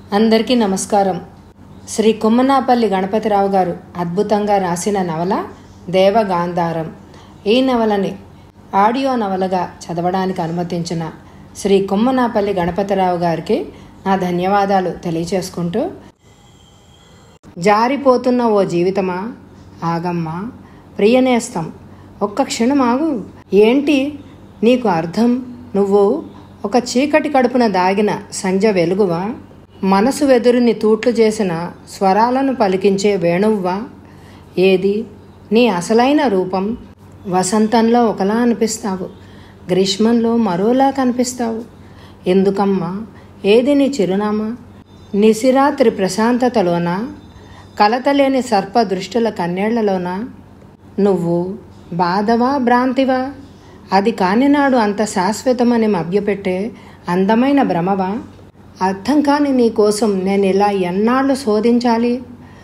అందరికీ నమస్కారం శ్రీ కొమ్మనాపల్లి గణపతిరావు గారు అద్భుతంగా రాసిన నవల దేవగాంధారం ఈ నవలని ఆడియో నవలగా చదవడానికి అనుమతించిన శ్రీ కొమ్మనాపల్లి గణపతిరావు గారికి నా ధన్యవాదాలు తెలియచేసుకుంటూ జారిపోతున్న ఓ జీవితమా ఆగమ్మా ప్రియనేస్తం ఒక్క క్షణం ఆగు ఏంటి నీకు అర్థం నువ్వు ఒక చీకటి కడుపున దాగిన సంజ వెలుగువా మనసు వెదురుని తూట్లు చేసిన స్వరాలను పలికించే వేణువ్వా ఏది నీ అసలైన రూపం వసంతంలో ఒకలా అనిపిస్తావు గ్రీష్మంలో మరోలా కనిపిస్తావు ఎందుకమ్మా ఏది నీ చిరునామా నిశిరాత్రి ప్రశాంతతలోనా కలతలేని సర్ప దృష్టుల కన్నేళ్లలోనా నువ్వు బాధవా భ్రాంతివా అది కానినాడు అంత శాశ్వతమని మభ్యపెట్టే అందమైన భ్రమవా అర్థం కాని నీ కోసం నేను ఇలా ఎన్నాళ్ళు శోధించాలి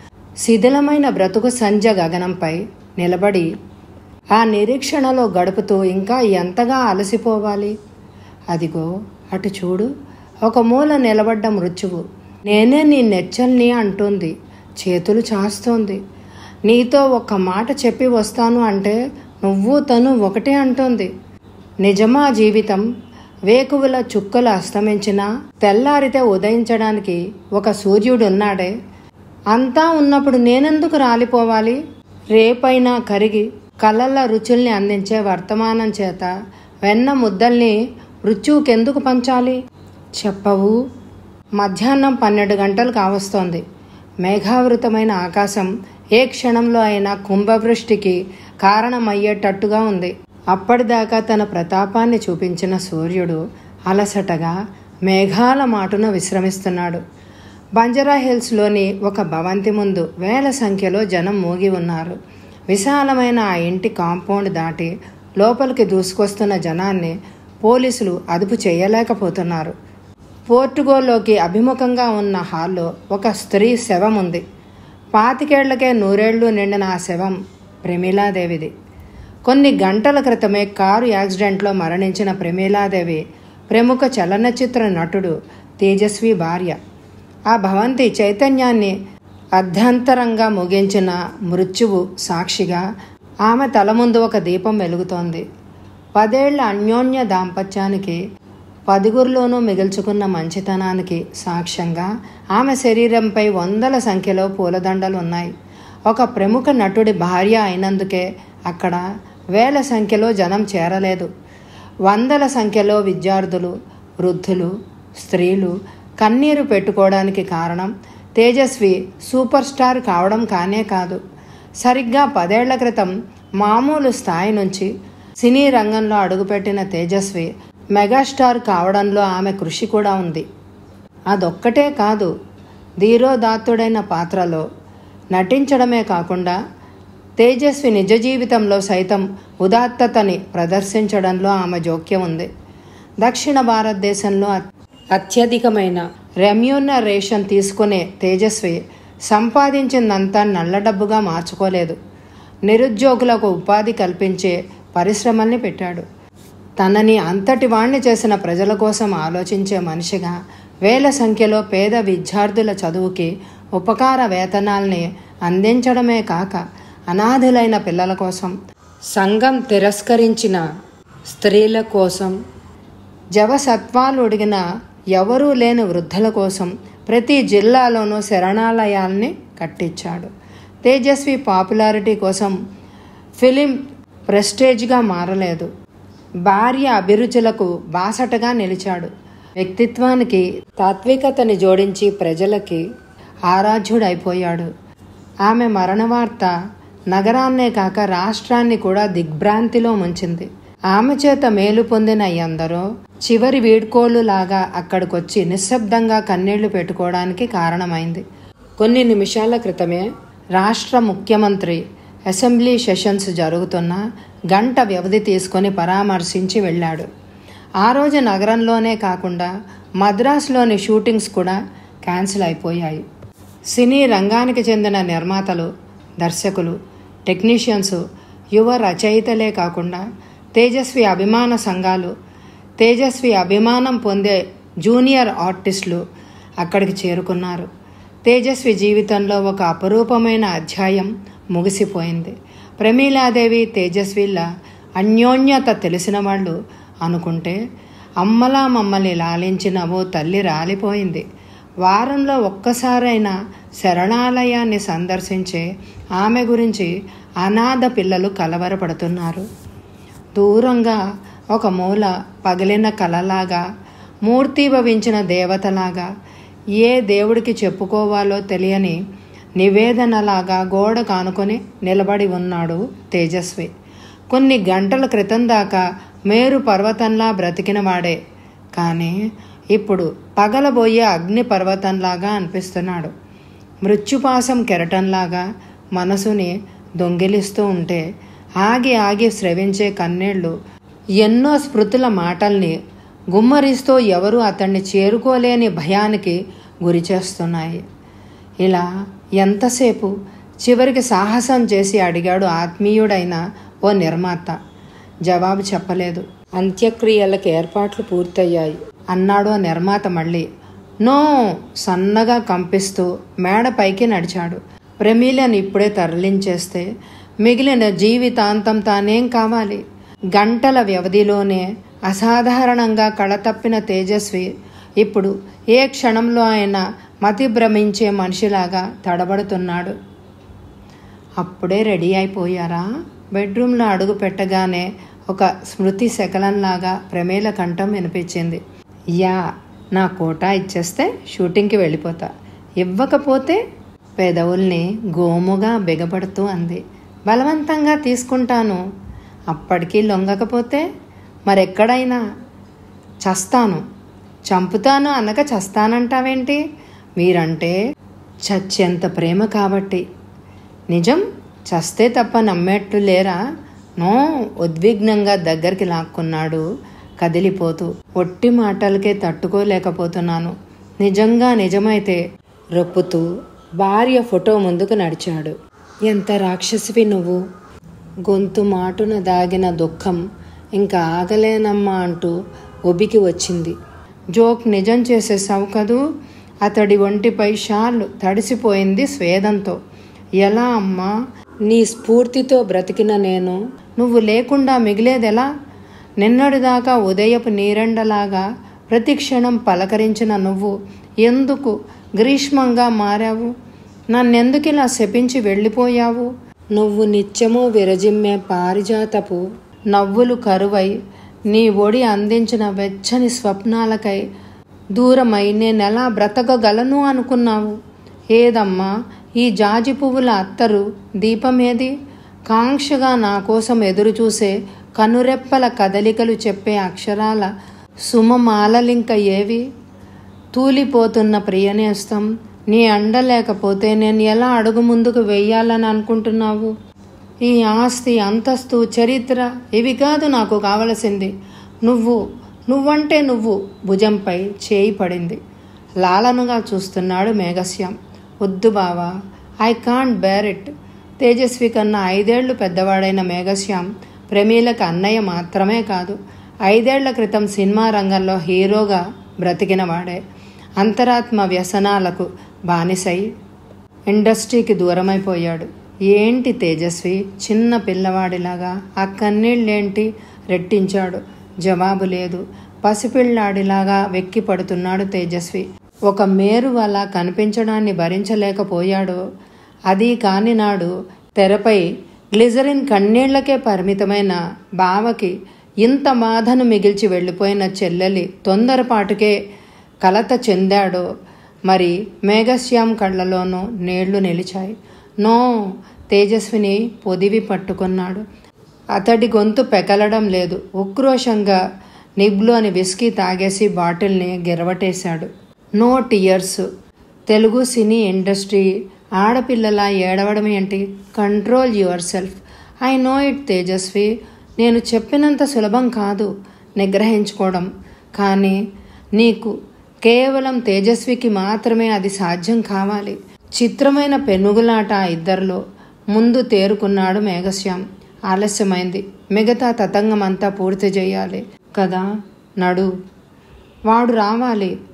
శిథిలమైన బ్రతుకు సంజ గగనంపై నిలబడి ఆ నిరీక్షణలో గడుపుతూ ఇంకా ఎంతగా అలసిపోవాలి అదిగో అటు చూడు ఒక మూల నిలబడ్డ మృత్యువు నేనే నీ నెచ్చల్ని అంటుంది చేతులు చాస్తోంది నీతో ఒక్క మాట చెప్పి వస్తాను అంటే నువ్వు తను ఒకటే అంటోంది నిజమా జీవితం వేకువల చుక్కలు అస్తమించినా తెల్లారితే ఉదయించడానికి ఒక సూర్యుడున్నాడే అంతా ఉన్నప్పుడు నేనెందుకు రాలిపోవాలి రేపైనా కరిగి కళ్ళల్ల రుచుల్ని అందించే వర్తమానం చేత వెన్న ముద్దల్ని మృత్యువుకెందుకు పంచాలి చెప్పవు మధ్యాహ్నం పన్నెండు గంటలు కావస్తోంది మేఘావృతమైన ఆకాశం ఏ క్షణంలో అయినా కుంభవృష్టికి కారణమయ్యేటట్టుగా ఉంది అప్పటిదాకా తన ప్రతాపాన్ని చూపించిన సూర్యుడు అలసటగా మేఘాల మాటున విశ్రమిస్తున్నాడు బంజరా హిల్స్లోని ఒక భవంతి ముందు వేల సంఖ్యలో జనం మూగి ఉన్నారు విశాలమైన ఆ ఇంటి కాంపౌండ్ దాటి లోపలికి దూసుకొస్తున్న జనాన్ని పోలీసులు అదుపు చేయలేకపోతున్నారు పోర్టుగోల్లోకి అభిముఖంగా ఉన్న హాల్లో ఒక స్త్రీ శవం ఉంది పాతికేళ్లకే నూరేళ్లు నిండిన ఆ శవం ప్రమీలాదేవిది కొన్ని గంటల క్రితమే కారు యాక్సిడెంట్లో మరణించిన ప్రమీలాదేవి ప్రముఖ చలనచిత్ర నటుడు తేజస్వి భార్య ఆ భవంతి చైతన్యాన్ని అర్ధంతరంగా ముగించిన మృత్యువు సాక్షిగా ఆమె తల ముందు ఒక దీపం వెలుగుతోంది పదేళ్ల అన్యోన్య దాంపత్యానికి పదుగురిలోనూ మిగుల్చుకున్న మంచితనానికి సాక్ష్యంగా ఆమె శరీరంపై వందల సంఖ్యలో పూలదండలు ఉన్నాయి ఒక ప్రముఖ నటుడి భార్య అయినందుకే అక్కడ వేల సంఖ్యలో జనం చేరలేదు వందల సంఖ్యలో విద్యార్థులు వృద్ధులు స్త్రీలు కన్నీరు పెట్టుకోవడానికి కారణం తేజస్వి సూపర్ స్టార్ కావడం కానే కాదు సరిగ్గా పదేళ్ల క్రితం మామూలు స్థాయి నుంచి సినీ రంగంలో అడుగుపెట్టిన తేజస్వి మెగాస్టార్ కావడంలో ఆమె కృషి కూడా ఉంది అదొక్కటే కాదు ధీరోదాత్తుడైన పాత్రలో నటించడమే కాకుండా తేజస్వి నిజ జీవితంలో సైతం ఉదాత్తతని ప్రదర్శించడంలో ఆమె జోక్యం ఉంది దక్షిణ భారతదేశంలో అత్యధికమైన రెమ్యూనరేషన్ తీసుకునే తేజస్వి సంపాదించిందంతా నల్లడబ్బుగా మార్చుకోలేదు నిరుద్యోగులకు ఉపాధి కల్పించే పరిశ్రమల్ని పెట్టాడు తనని అంతటి వాణ్ణి చేసిన ప్రజల కోసం ఆలోచించే మనిషిగా వేల సంఖ్యలో పేద విద్యార్థుల చదువుకి ఉపకార వేతనాల్ని అందించడమే కాక అనాథులైన పిల్లల కోసం సంఘం తిరస్కరించిన స్త్రీల కోసం జవసత్వాలు ఉడిగిన ఎవరూ లేని వృద్ధుల కోసం ప్రతి జిల్లాలోనూ శరణాలయాల్ని కట్టించాడు తేజస్వి పాపులారిటీ కోసం ఫిలిం ప్రెస్టేజ్గా మారలేదు భార్య అభిరుచులకు బాసటగా నిలిచాడు వ్యక్తిత్వానికి తాత్వికతని జోడించి ప్రజలకి ఆరాధ్యుడైపోయాడు ఆమె మరణ వార్త నగరాన్నే కాక రాష్ట్రాన్ని కూడా దిగ్భ్రాంతిలో ముంచింది ఆమె చేత మేలు పొందిన ఎందరో చివరి వీడ్కోలు లాగా అక్కడికొచ్చి నిశ్శబ్దంగా కన్నీళ్లు పెట్టుకోవడానికి కారణమైంది కొన్ని నిమిషాల క్రితమే రాష్ట్ర ముఖ్యమంత్రి అసెంబ్లీ సెషన్స్ జరుగుతున్న గంట వ్యవధి తీసుకొని పరామర్శించి వెళ్ళాడు ఆ రోజు నగరంలోనే కాకుండా మద్రాసులోని షూటింగ్స్ కూడా క్యాన్సిల్ అయిపోయాయి సినీ రంగానికి చెందిన నిర్మాతలు దర్శకులు టెక్నీషియన్స్ యువ రచయితలే కాకుండా తేజస్వి అభిమాన సంఘాలు తేజస్వి అభిమానం పొందే జూనియర్ ఆర్టిస్టులు అక్కడికి చేరుకున్నారు తేజస్వి జీవితంలో ఒక అపరూపమైన అధ్యాయం ముగిసిపోయింది ప్రమీలాదేవి తేజస్విల అన్యోన్యత తెలిసిన వాళ్ళు అనుకుంటే అమ్మలా మమ్మల్ని లాలించిన ఓ తల్లి రాలిపోయింది వారంలో ఒక్కసారైనా శరణాలయాన్ని సందర్శించే ఆమె గురించి అనాథ పిల్లలు కలవరపడుతున్నారు దూరంగా ఒక మూల పగిలిన కలలాగా మూర్తిభవించిన దేవతలాగా ఏ దేవుడికి చెప్పుకోవాలో తెలియని నివేదనలాగా గోడ కానుకొని నిలబడి ఉన్నాడు తేజస్వి కొన్ని గంటల క్రితం దాకా మేరు పర్వతంలా బ్రతికినవాడే కానీ ఇప్పుడు పగలబోయే అగ్ని పర్వతంలాగా అనిపిస్తున్నాడు మృత్యుపాసం కెరటంలాగా మనసుని దొంగిలిస్తూ ఉంటే ఆగి ఆగి స్రవించే కన్నీళ్లు ఎన్నో స్మృతుల మాటల్ని గుమ్మరిస్తూ ఎవరు అతన్ని చేరుకోలేని భయానికి గురి చేస్తున్నాయి ఇలా ఎంతసేపు చివరికి సాహసం చేసి అడిగాడు ఆత్మీయుడైన ఓ నిర్మాత జవాబు చెప్పలేదు అంత్యక్రియలకు ఏర్పాట్లు పూర్తయ్యాయి అన్నాడు ఆ నిర్మాత మళ్ళీ నో సన్నగా కంపిస్తూ మేడ పైకి నడిచాడు ప్రమీలను ఇప్పుడే తరలించేస్తే మిగిలిన జీవితాంతం తానేం కావాలి గంటల వ్యవధిలోనే అసాధారణంగా కళతప్పిన తేజస్వి ఇప్పుడు ఏ క్షణంలో ఆయన మతి భ్రమించే మనిషిలాగా తడబడుతున్నాడు అప్పుడే రెడీ అయిపోయారా బెడ్రూమ్లో అడుగు పెట్టగానే ఒక స్మృతి శకలంలాగా ప్రమేల కంఠం వినిపించింది యా నా కోటా ఇచ్చేస్తే షూటింగ్కి వెళ్ళిపోతా ఇవ్వకపోతే పెదవుల్ని గోముగా బిగపడుతూ అంది బలవంతంగా తీసుకుంటాను అప్పటికీ లొంగకపోతే మరెక్కడైనా చస్తాను చంపుతాను అనక చస్తానంటావేంటి మీరంటే చచ్చేంత ప్రేమ కాబట్టి నిజం చస్తే తప్ప నమ్మేట్లు లేరా నో ఉద్విగ్నంగా దగ్గరికి లాక్కున్నాడు కదిలిపోతూ ఒట్టి మాటలకే తట్టుకోలేకపోతున్నాను నిజంగా నిజమైతే రొప్పుతూ భార్య ఫోటో ముందుకు నడిచాడు ఎంత రాక్షసివి నువ్వు గొంతు మాటున దాగిన దుఃఖం ఇంకా ఆగలేనమ్మా అంటూ ఒబికి వచ్చింది జోక్ నిజం చేసేసావు కదూ అతడి ఒంటిపై షాల్ తడిసిపోయింది స్వేదంతో ఎలా అమ్మా నీ స్ఫూర్తితో బ్రతికిన నేను నువ్వు లేకుండా మిగిలేదెలా నిన్నటిదాకా ఉదయపు నీరెండలాగా ప్రతి క్షణం పలకరించిన నువ్వు ఎందుకు గ్రీష్మంగా మారావు నన్నెందుకు ఇలా శపించి వెళ్ళిపోయావు నువ్వు నిత్యము విరజిమ్మే పారిజాతపు నవ్వులు కరువై నీ ఒడి అందించిన వెచ్చని స్వప్నాలకై దూరమై నేనెలా బ్రతకగలను అనుకున్నావు ఏదమ్మా ఈ జాజి పువ్వుల అత్తరు దీపమేది కాంక్షగా నా కోసం ఎదురుచూసే కనురెప్పల కదలికలు చెప్పే అక్షరాల సుమమాలలింక ఏవి తూలిపోతున్న ప్రియనేస్తం నీ అండ లేకపోతే నేను ఎలా అడుగు ముందుకు వెయ్యాలని అనుకుంటున్నావు ఈ ఆస్తి అంతస్తు చరిత్ర ఇవి కాదు నాకు కావలసింది నువ్వు నువ్వంటే నువ్వు భుజంపై చేయి పడింది లాలనుగా చూస్తున్నాడు మేఘశ్యాం వద్దు బావా I can't bear it Tejaswi కన్నా ఐదేళ్లు పెద్దవాడైన మేఘశ్యాం ప్రమీలకు అన్నయ్య మాత్రమే కాదు ఐదేళ్ల క్రితం సినిమా రంగంలో హీరోగా బ్రతికినవాడే అంతరాత్మ వ్యసనాలకు బానిసై ఇండస్ట్రీకి దూరమైపోయాడు ఏంటి తేజస్వి చిన్న పిల్లవాడిలాగా ఆ కన్నీళ్ళేంటి రెట్టించాడు జవాబు లేదు పసిపిల్లాడిలాగా వెక్కి పడుతున్నాడు తేజస్వి ఒక మేరు అలా కనిపించడాన్ని భరించలేకపోయాడు అది కాని నాడు తెరపై గ్లిజరిన్ కన్నీళ్లకే పరిమితమైన బావకి ఇంత బాధను మిగిల్చి వెళ్ళిపోయిన చెల్లెలి తొందరపాటుకే కలత చెందాడో మరి మేఘశ్యామ్ కళ్ళలోనూ నీళ్లు నిలిచాయి నో తేజస్విని పొదివి పట్టుకున్నాడు అతడి గొంతు పెకలడం లేదు ఉక్రోషంగా నిబ్లోని విస్కీ తాగేసి బాటిల్ని గిరవటేశాడు no tears Telugu cine industry ఆడపిల్లలా ఏడవడం ఏంటి control yourself I know it Tejaswi నేను చెప్పినంత సులభం కాదు నిగ్రహించుకోవడం కానీ నీకు కేవలం తేజస్వికి మాత్రమే అది సాధ్యం కావాలి చిత్రమైన పెనుగులాట ఆ ఇద్దరిలో ముందు తేరుకున్నాడు మేఘశ్యాం ఆలస్యమైంది మిగతా తతంగమంతా పూర్తి చేయాలి కదా నడు వాడు రావాలి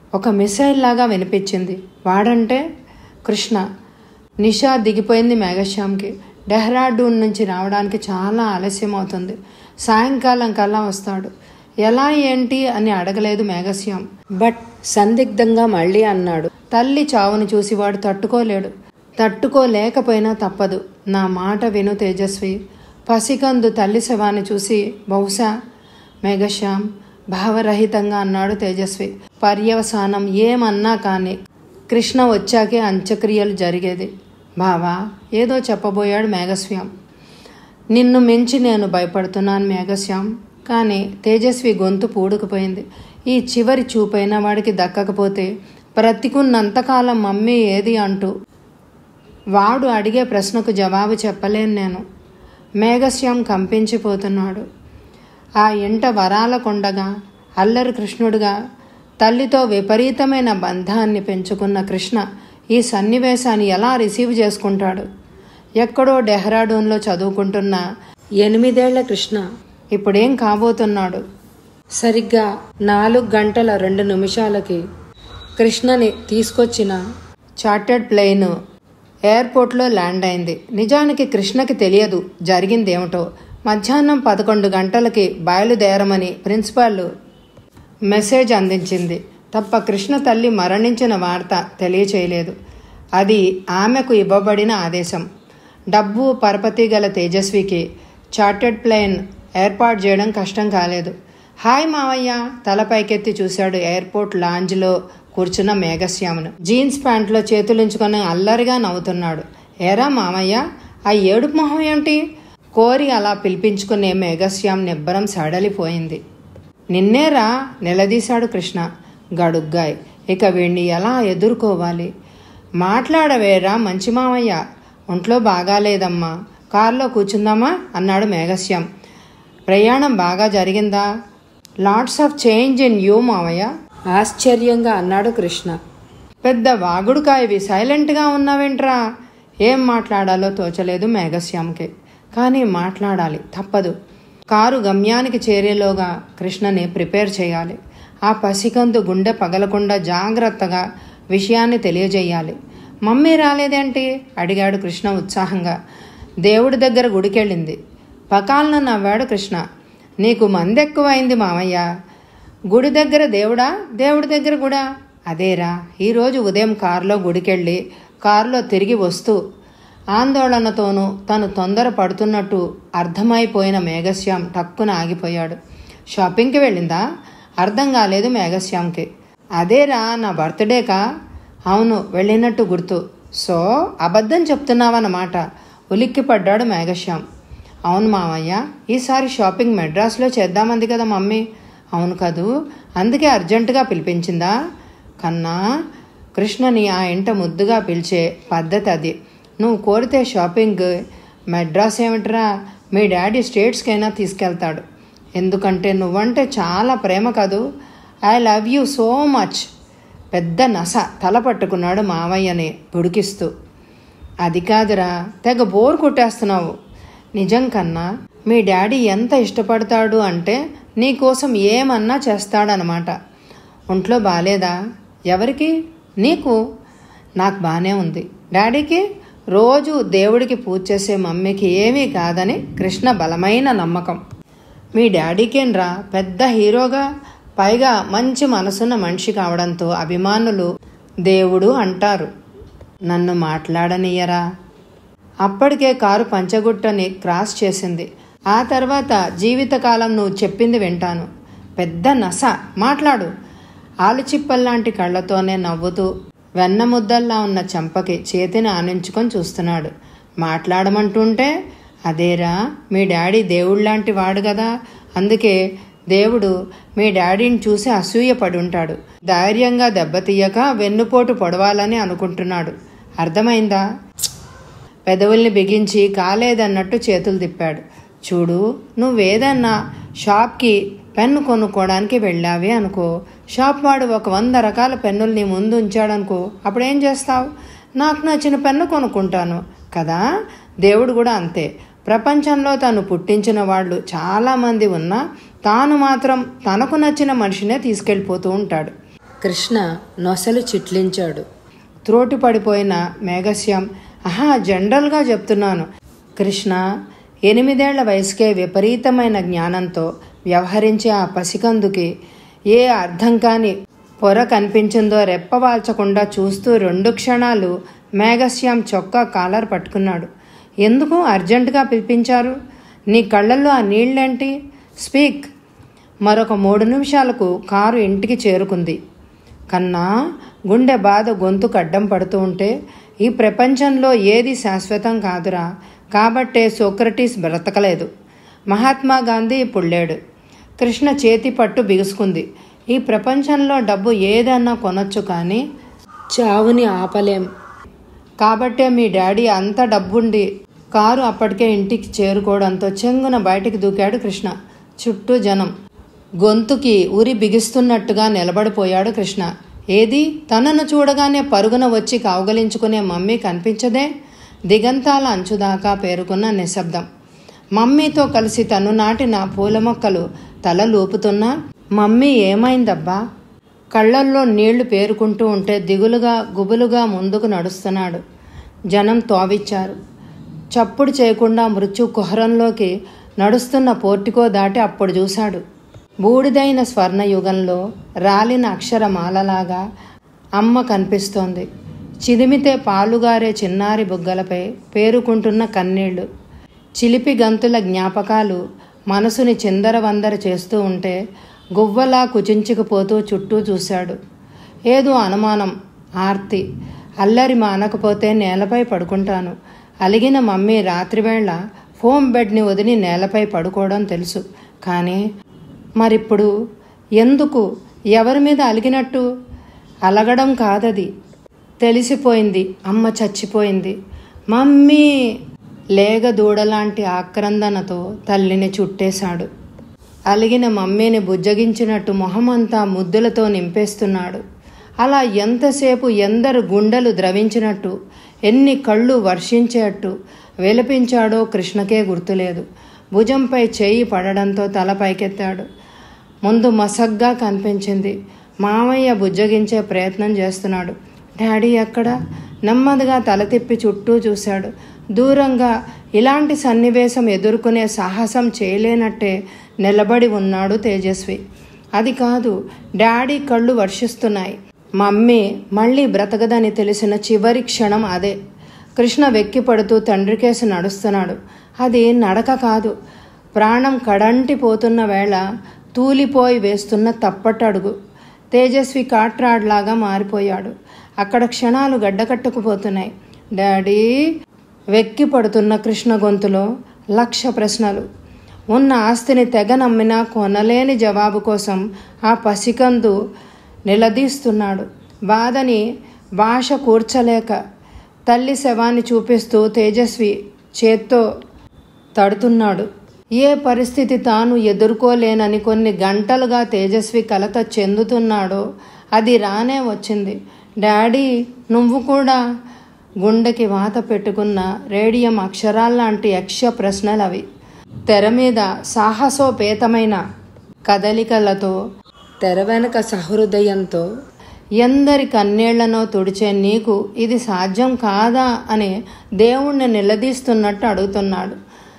ఒక మిసైల్ లాగా వినిపించింది వాడంటే కృష్ణ నిషా దిగిపోయింది మేఘశ్యామ్కి డెహ్రాడూన్ నుంచి రావడానికి చాలా ఆలస్యం అవుతుంది సాయంకాలం కల్లా వస్తాడు ఎలా ఏంటి అని అడగలేదు మేఘశ్యామ్ బట్ సందిగ్ధంగా మళ్ళీ అన్నాడు తల్లి చావును చూసి వాడు తట్టుకోలేడు తట్టుకోలేకపోయినా తప్పదు నా మాట విను తేజస్వి పసికందు తల్లి శవాన్ని చూసి బహుశా మేఘశ్యామ్ భావరహితంగా అన్నాడు తేజస్వి పర్యవసానం ఏమన్నా కానీ కృష్ణ వచ్చాకే అంత్యక్రియలు జరిగేది బావా ఏదో చెప్పబోయాడు మేఘశ్యామ్ నిన్ను మించి నేను భయపడుతున్నాను మేఘశ్యామ్ కానీ తేజస్వి గొంతు పూడుకుపోయింది ఈ చివరి చూపైన వాడికి దక్కకపోతే బ్రతికున్నంతకాలం మమ్మీ ఏది అంటూ వాడు అడిగే ప్రశ్నకు జవాబు చెప్పలేను నేను మేఘశ్యామ్ కంపించిపోతున్నాడు ఆ ఇంట వరాల కొండగా అల్లరి కృష్ణుడుగా తల్లితో విపరీతమైన బంధాన్ని పెంచుకున్న కృష్ణ ఈ సన్నివేశాన్ని ఎలా రిసీవ్ చేసుకుంటాడు ఎక్కడో డెహ్రాడూన్లో చదువుకుంటున్న ఎనిమిదేళ్ల కృష్ణ ఇప్పుడేం కాబోతున్నాడు సరిగ్గా నాలుగు గంటల రెండు నిమిషాలకి కృష్ణని తీసుకొచ్చిన చార్టర్డ్ ప్లేన్ ఎయిర్పోర్ట్లో ల్యాండ్ అయింది నిజానికి కృష్ణకి తెలియదు జరిగిందేమిటో మధ్యాహ్నం పదకొండు గంటలకి బయలుదేరమని ప్రిన్సిపాల్ మెసేజ్ అందించింది తప్ప కృష్ణ తల్లి మరణించిన వార్త తెలియచేయలేదు అది ఆమెకు ఇవ్వబడిన ఆదేశం డబ్బు పరపతి గల తేజస్వికి చార్టెడ్ ప్లేన్ ఏర్పాటు చేయడం కష్టం కాలేదు హాయ్ మావయ్య తల పైకెత్తి చూశాడు ఎయిర్పోర్ట్ లాంజ్లో కూర్చున్న మేఘశ్యామును జీన్స్ ప్యాంట్లో చేతులుంచుకొని అల్లరిగా నవ్వుతున్నాడు ఏరా మామయ్య ఆ ఏడుపు మొహం ఏమిటి కోరి అలా పిలిపించుకునే మేఘశ్యాం నిబ్బరం సడలిపోయింది నిన్నేరా నిలదీశాడు కృష్ణ గడుగ్గాయ్ ఇక వీణ్ణి ఎలా ఎదుర్కోవాలి మాట్లాడవేరా మంచి మామయ్య ఒంట్లో బాగాలేదమ్మా కారులో కూర్చుందామా అన్నాడు మేఘశ్యాం ప్రయాణం బాగా జరిగిందా lots of change in you మామయ్య ఆశ్చర్యంగా అన్నాడు కృష్ణ పెద్ద వాగుడుకాయవి సైలెంట్గా ఉన్నావేంట్రా ఏం మాట్లాడాలో తోచలేదు మేఘశ్యామ్కి కానీ మాట్లాడాలి తప్పదు కారు గమ్యానికి చేరేలోగా కృష్ణని ప్రిపేర్ చేయాలి ఆ పసికందు గుండె పగలకుండా జాగ్రత్తగా విషయాన్ని తెలియజేయాలి మమ్మీ రాలేదేంటి అడిగాడు కృష్ణ ఉత్సాహంగా దేవుడి దగ్గర గుడికెళ్ళింది పకాలన నవ్వాడు కృష్ణ నీకు మంది ఎక్కువైంది మామయ్య గుడి దగ్గర దేవుడా దేవుడి దగ్గర కూడా అదేరా ఈరోజు ఉదయం కారులో గుడికెళ్ళి కారులో తిరిగి వస్తూ ఆందోళనతోనూ తను తొందర పడుతున్నట్టు అర్థమైపోయిన మేఘశ్యాం టక్కున ఆగిపోయాడు షాపింగ్కి వెళ్ళిందా అర్థం కాలేదు మేఘశ్యామ్కి అదేరా నా బర్త్డేకా అవును వెళ్ళినట్టు గుర్తు సో అబద్ధం చెప్తున్నావన్నమాట ఉలిక్కి పడ్డాడు మేఘశ్యాం అవును మామయ్య ఈసారి షాపింగ్ మెడ్రాస్లో చేద్దామంది కదా మమ్మీ అవును కదూ అందుకే అర్జెంటుగా పిలిపించిందా కన్నా కృష్ణని ఆ ఇంట ముద్దుగా పిలిచే పద్ధతి అది నువ్వు కోరితే షాపింగ్ మెడ్రాస్ ఏమిట్రా మీ డాడీ స్టేట్స్కైనా తీసుకెళ్తాడు ఎందుకంటే నువ్వంటే చాలా ప్రేమ కదూ I love you so much పెద్ద నస తల పట్టుకున్నాడు మావయ్యని పుడికిస్తూ అది కాదురా తెగ బోర్ కొట్టేస్తున్నావు నిజం కన్నా మీ డాడీ ఎంత ఇష్టపడతాడు అంటే నీకోసం ఏమన్నా చేస్తాడనమాట ఒంట్లో బాలేదా ఎవరికి నీకు నాకు బాగానే ఉంది డాడీకి రోజు దేవుడికి పూజ చేసే మమ్మీకి ఏమీ కాదని కృష్ణ బలమైన నమ్మకం మీ డాడీకేన్రా పెద్ద హీరోగా పైగా మంచి మనసున్న మనిషి కావడంతో అభిమానులు దేవుడు అంటారు నన్ను మాట్లాడనియరా అప్పటికే కారు పంచగుట్టని క్రాస్ చేసింది ఆ తర్వాత జీవితకాలం నువ్వు చెప్పింది వింటాను పెద్ద నస మాట్లాడు ఆలుచిప్పల్లాంటి కళ్ళతోనే నవ్వుతూ వెన్న ముద్దల్లా ఉన్న చెంపకి చేతిని ఆనించుకొని చూస్తున్నాడు మాట్లాడమంటుంటే అదేరా మీ డాడీ దేవుళ్ళలాంటి వాడు కదా అందుకే దేవుడు మీ డాడీని చూసి అసూయపడి ఉంటాడు ధైర్యంగా దెబ్బతీయక వెన్నుపోటు పొడవాలని అనుకుంటున్నాడు అర్థమైందా పెదవుల్ని బిగించి కాలేదన్నట్టు చేతులు తిప్పాడు చూడు నువ్వేదన్నా షాప్కి పెన్ను కొనుక్కోవడానికి వెళ్ళావి అనుకో షాప్ వాడు ఒక వంద రకాల పెన్నులు నీ ముందు ఉంచాడనుకో అప్పుడేం చేస్తావు నాకు నచ్చిన పెన్ను కొనుక్కుంటాను కదా దేవుడు కూడా అంతే ప్రపంచంలో తను పుట్టించిన వాళ్ళు చాలామంది ఉన్నా తాను మాత్రం తనకు నచ్చిన మనిషినే తీసుకెళ్ళిపోతూ ఉంటాడు కృష్ణ నొసలు చిట్లించాడు త్రోటి పడిపోయిన మేఘశ్యాం ఆహా జనరల్గా చెప్తున్నాను కృష్ణ ఎనిమిదేళ్ల వయసుకే విపరీతమైన జ్ఞానంతో వ్యవహరించే ఆ పసికందుకి ఏ అర్థం కాని పొర కనిపించిందో రెప్పవాల్చకుండా చూస్తూ రెండు క్షణాలు మేఘశ్యాం చొక్కా కాలర్ పట్టుకున్నాడు ఎందుకు అర్జెంటుగా పిలిపించారు నీ కళ్ళల్లో ఆ నీళ్ళేంటి స్పీక్ మరొక మూడు నిమిషాలకు కారు ఇంటికి చేరుకుంది కన్నా గుండె బాధ గొంతుకు అడ్డం పడుతూ ఉంటే ఈ ప్రపంచంలో ఏది శాశ్వతం కాదురా కాబట్టే సోక్రటీస్ బ్రతకలేదు మహాత్మా గాంధీ ఇప్పుడు లేడు కృష్ణ చేతి పట్టు బిగుసుకుంది ఈ ప్రపంచంలో డబ్బు ఏదన్నా కొనొచ్చు కానీ చావుని ఆపలేం కాబట్టే మీ డాడీ అంత డబ్బుండి కారు అప్పటికే ఇంటికి చేరుకోవడంతో చెంగున బయటికి దూకాడు కృష్ణ చుట్టూ జనం గొంతుకి ఉరి బిగిస్తున్నట్టుగా నిలబడిపోయాడు కృష్ణ ఏది తనను చూడగానే పరుగున వచ్చి కౌగలించుకునే మమ్మీ కనిపించదే దిగంతాల అంచుదాకా పేరుకున్న నిశ్శబ్దం మమ్మీతో కలిసి తను నాటిన పూల మొక్కలు తల లూపుతున్నా మమ్మీ ఏమైందబ్బా కళ్ళల్లో నీళ్లు పేరుకుంటూ ఉంటే దిగులుగా గుబులుగా ముందుకు నడుస్తున్నాడు జనం తోవిచ్చారు చప్పుడు చేయకుండా మృత్యు కుహరంలోకి నడుస్తున్న పోర్టికో దాటి అప్పుడు చూశాడు బూడిదైన స్వర్ణయుగంలో రాలిన అక్షరమాలలాగా అమ్మ కనిపిస్తోంది చిదిమితే పాలుగారే చిన్నారి బుగ్గలపై పేరుకుంటున్న కన్నీళ్లు చిలిపి గంతుల జ్ఞాపకాలు మనసుని చిందరవందర చేస్తూ ఉంటే గువ్వలా కుచించుకుపోతూ చుట్టూ చూశాడు ఏదో అనుమానం ఆర్తి అల్లరి మానకపోతే నేలపై పడుకుంటాను అలిగిన మమ్మీ రాత్రివేళ ఫోమ్ బెడ్ని వదిలి నేలపై పడుకోవడం తెలుసు కానీ మరిప్పుడు ఎందుకు ఎవరి మీద అలిగినట్టు అలగడం కాదది తెలిసిపోయింది అమ్మ చచ్చిపోయింది మమ్మీ లేగ దూడలాంటి ఆక్రందనతో తల్లిని చుట్టేశాడు అలిగిన మమ్మీని బుజ్జగించినట్టు మొహమంతా ముద్దులతో నింపేస్తున్నాడు అలా ఎంతసేపు ఎందరు గుండెలు ద్రవించినట్టు ఎన్ని కళ్ళు వర్షించేట్టు విలపించాడో కృష్ణకే గుర్తులేదు భుజంపై చేయి పడడంతో తల పైకెత్తాడు ముందు మసగ్గా కనిపించింది మామయ్య బుజ్జగించే ప్రయత్నం చేస్తున్నాడు డాడీ ఎక్కడ నెమ్మదిగా తల తిప్పి చుట్టూ చూశాడు దూరంగా ఇలాంటి సన్నివేశం ఎదుర్కొనే సాహసం చేయలేనట్టే నిలబడి ఉన్నాడు తేజస్వి అది కాదు డాడీ కళ్ళు వర్షిస్తున్నాయి మమ్మీ మళ్ళీ బ్రతకదని తెలిసిన చివరి క్షణం అదే కృష్ణ వెక్కి పడుతూ తండ్రి కేసు నడుస్తున్నాడు అది నడక కాదు ప్రాణం కడంటి పోతున్న వేళ తూలిపోయి వేస్తున్న తప్పటడుగు తేజస్వి కాట్రాడ్లాగా మారిపోయాడు అక్కడ క్షణాలు గడ్డకట్టుకుపోతున్నాయి డాడీ వెక్కి పడుతున్న కృష్ణ గొంతులో లక్ష ప్రశ్నలు ఉన్న ఆస్తిని తెగ నమ్మినా కొనలేని జవాబు కోసం ఆ పసికందు నిలదీస్తున్నాడు బాధని భాష కూర్చలేక తల్లి శవాన్ని చూపిస్తూ తేజస్వి చేత్తో తడుతున్నాడు ఏ పరిస్థితి తాను ఎదుర్కోలేనని కొన్ని గంటలుగా తేజస్వి కలత చెందుతున్నాడో అది రానే వచ్చింది డాడీ నువ్వు కూడా గుండెకి వాత పెట్టుకున్న రేడియం అక్షరాల్లాంటి యక్ష ప్రశ్నలు అవి తెర మీద సాహసోపేతమైన కదలికలతో తెర వెనక సహృదయంతో ఎందరి కన్నీళ్లనో తుడిచే నీకు ఇది సాధ్యం కాదా అని దేవుణ్ణి నిలదీస్తున్నట్టు అడుగుతున్నాడు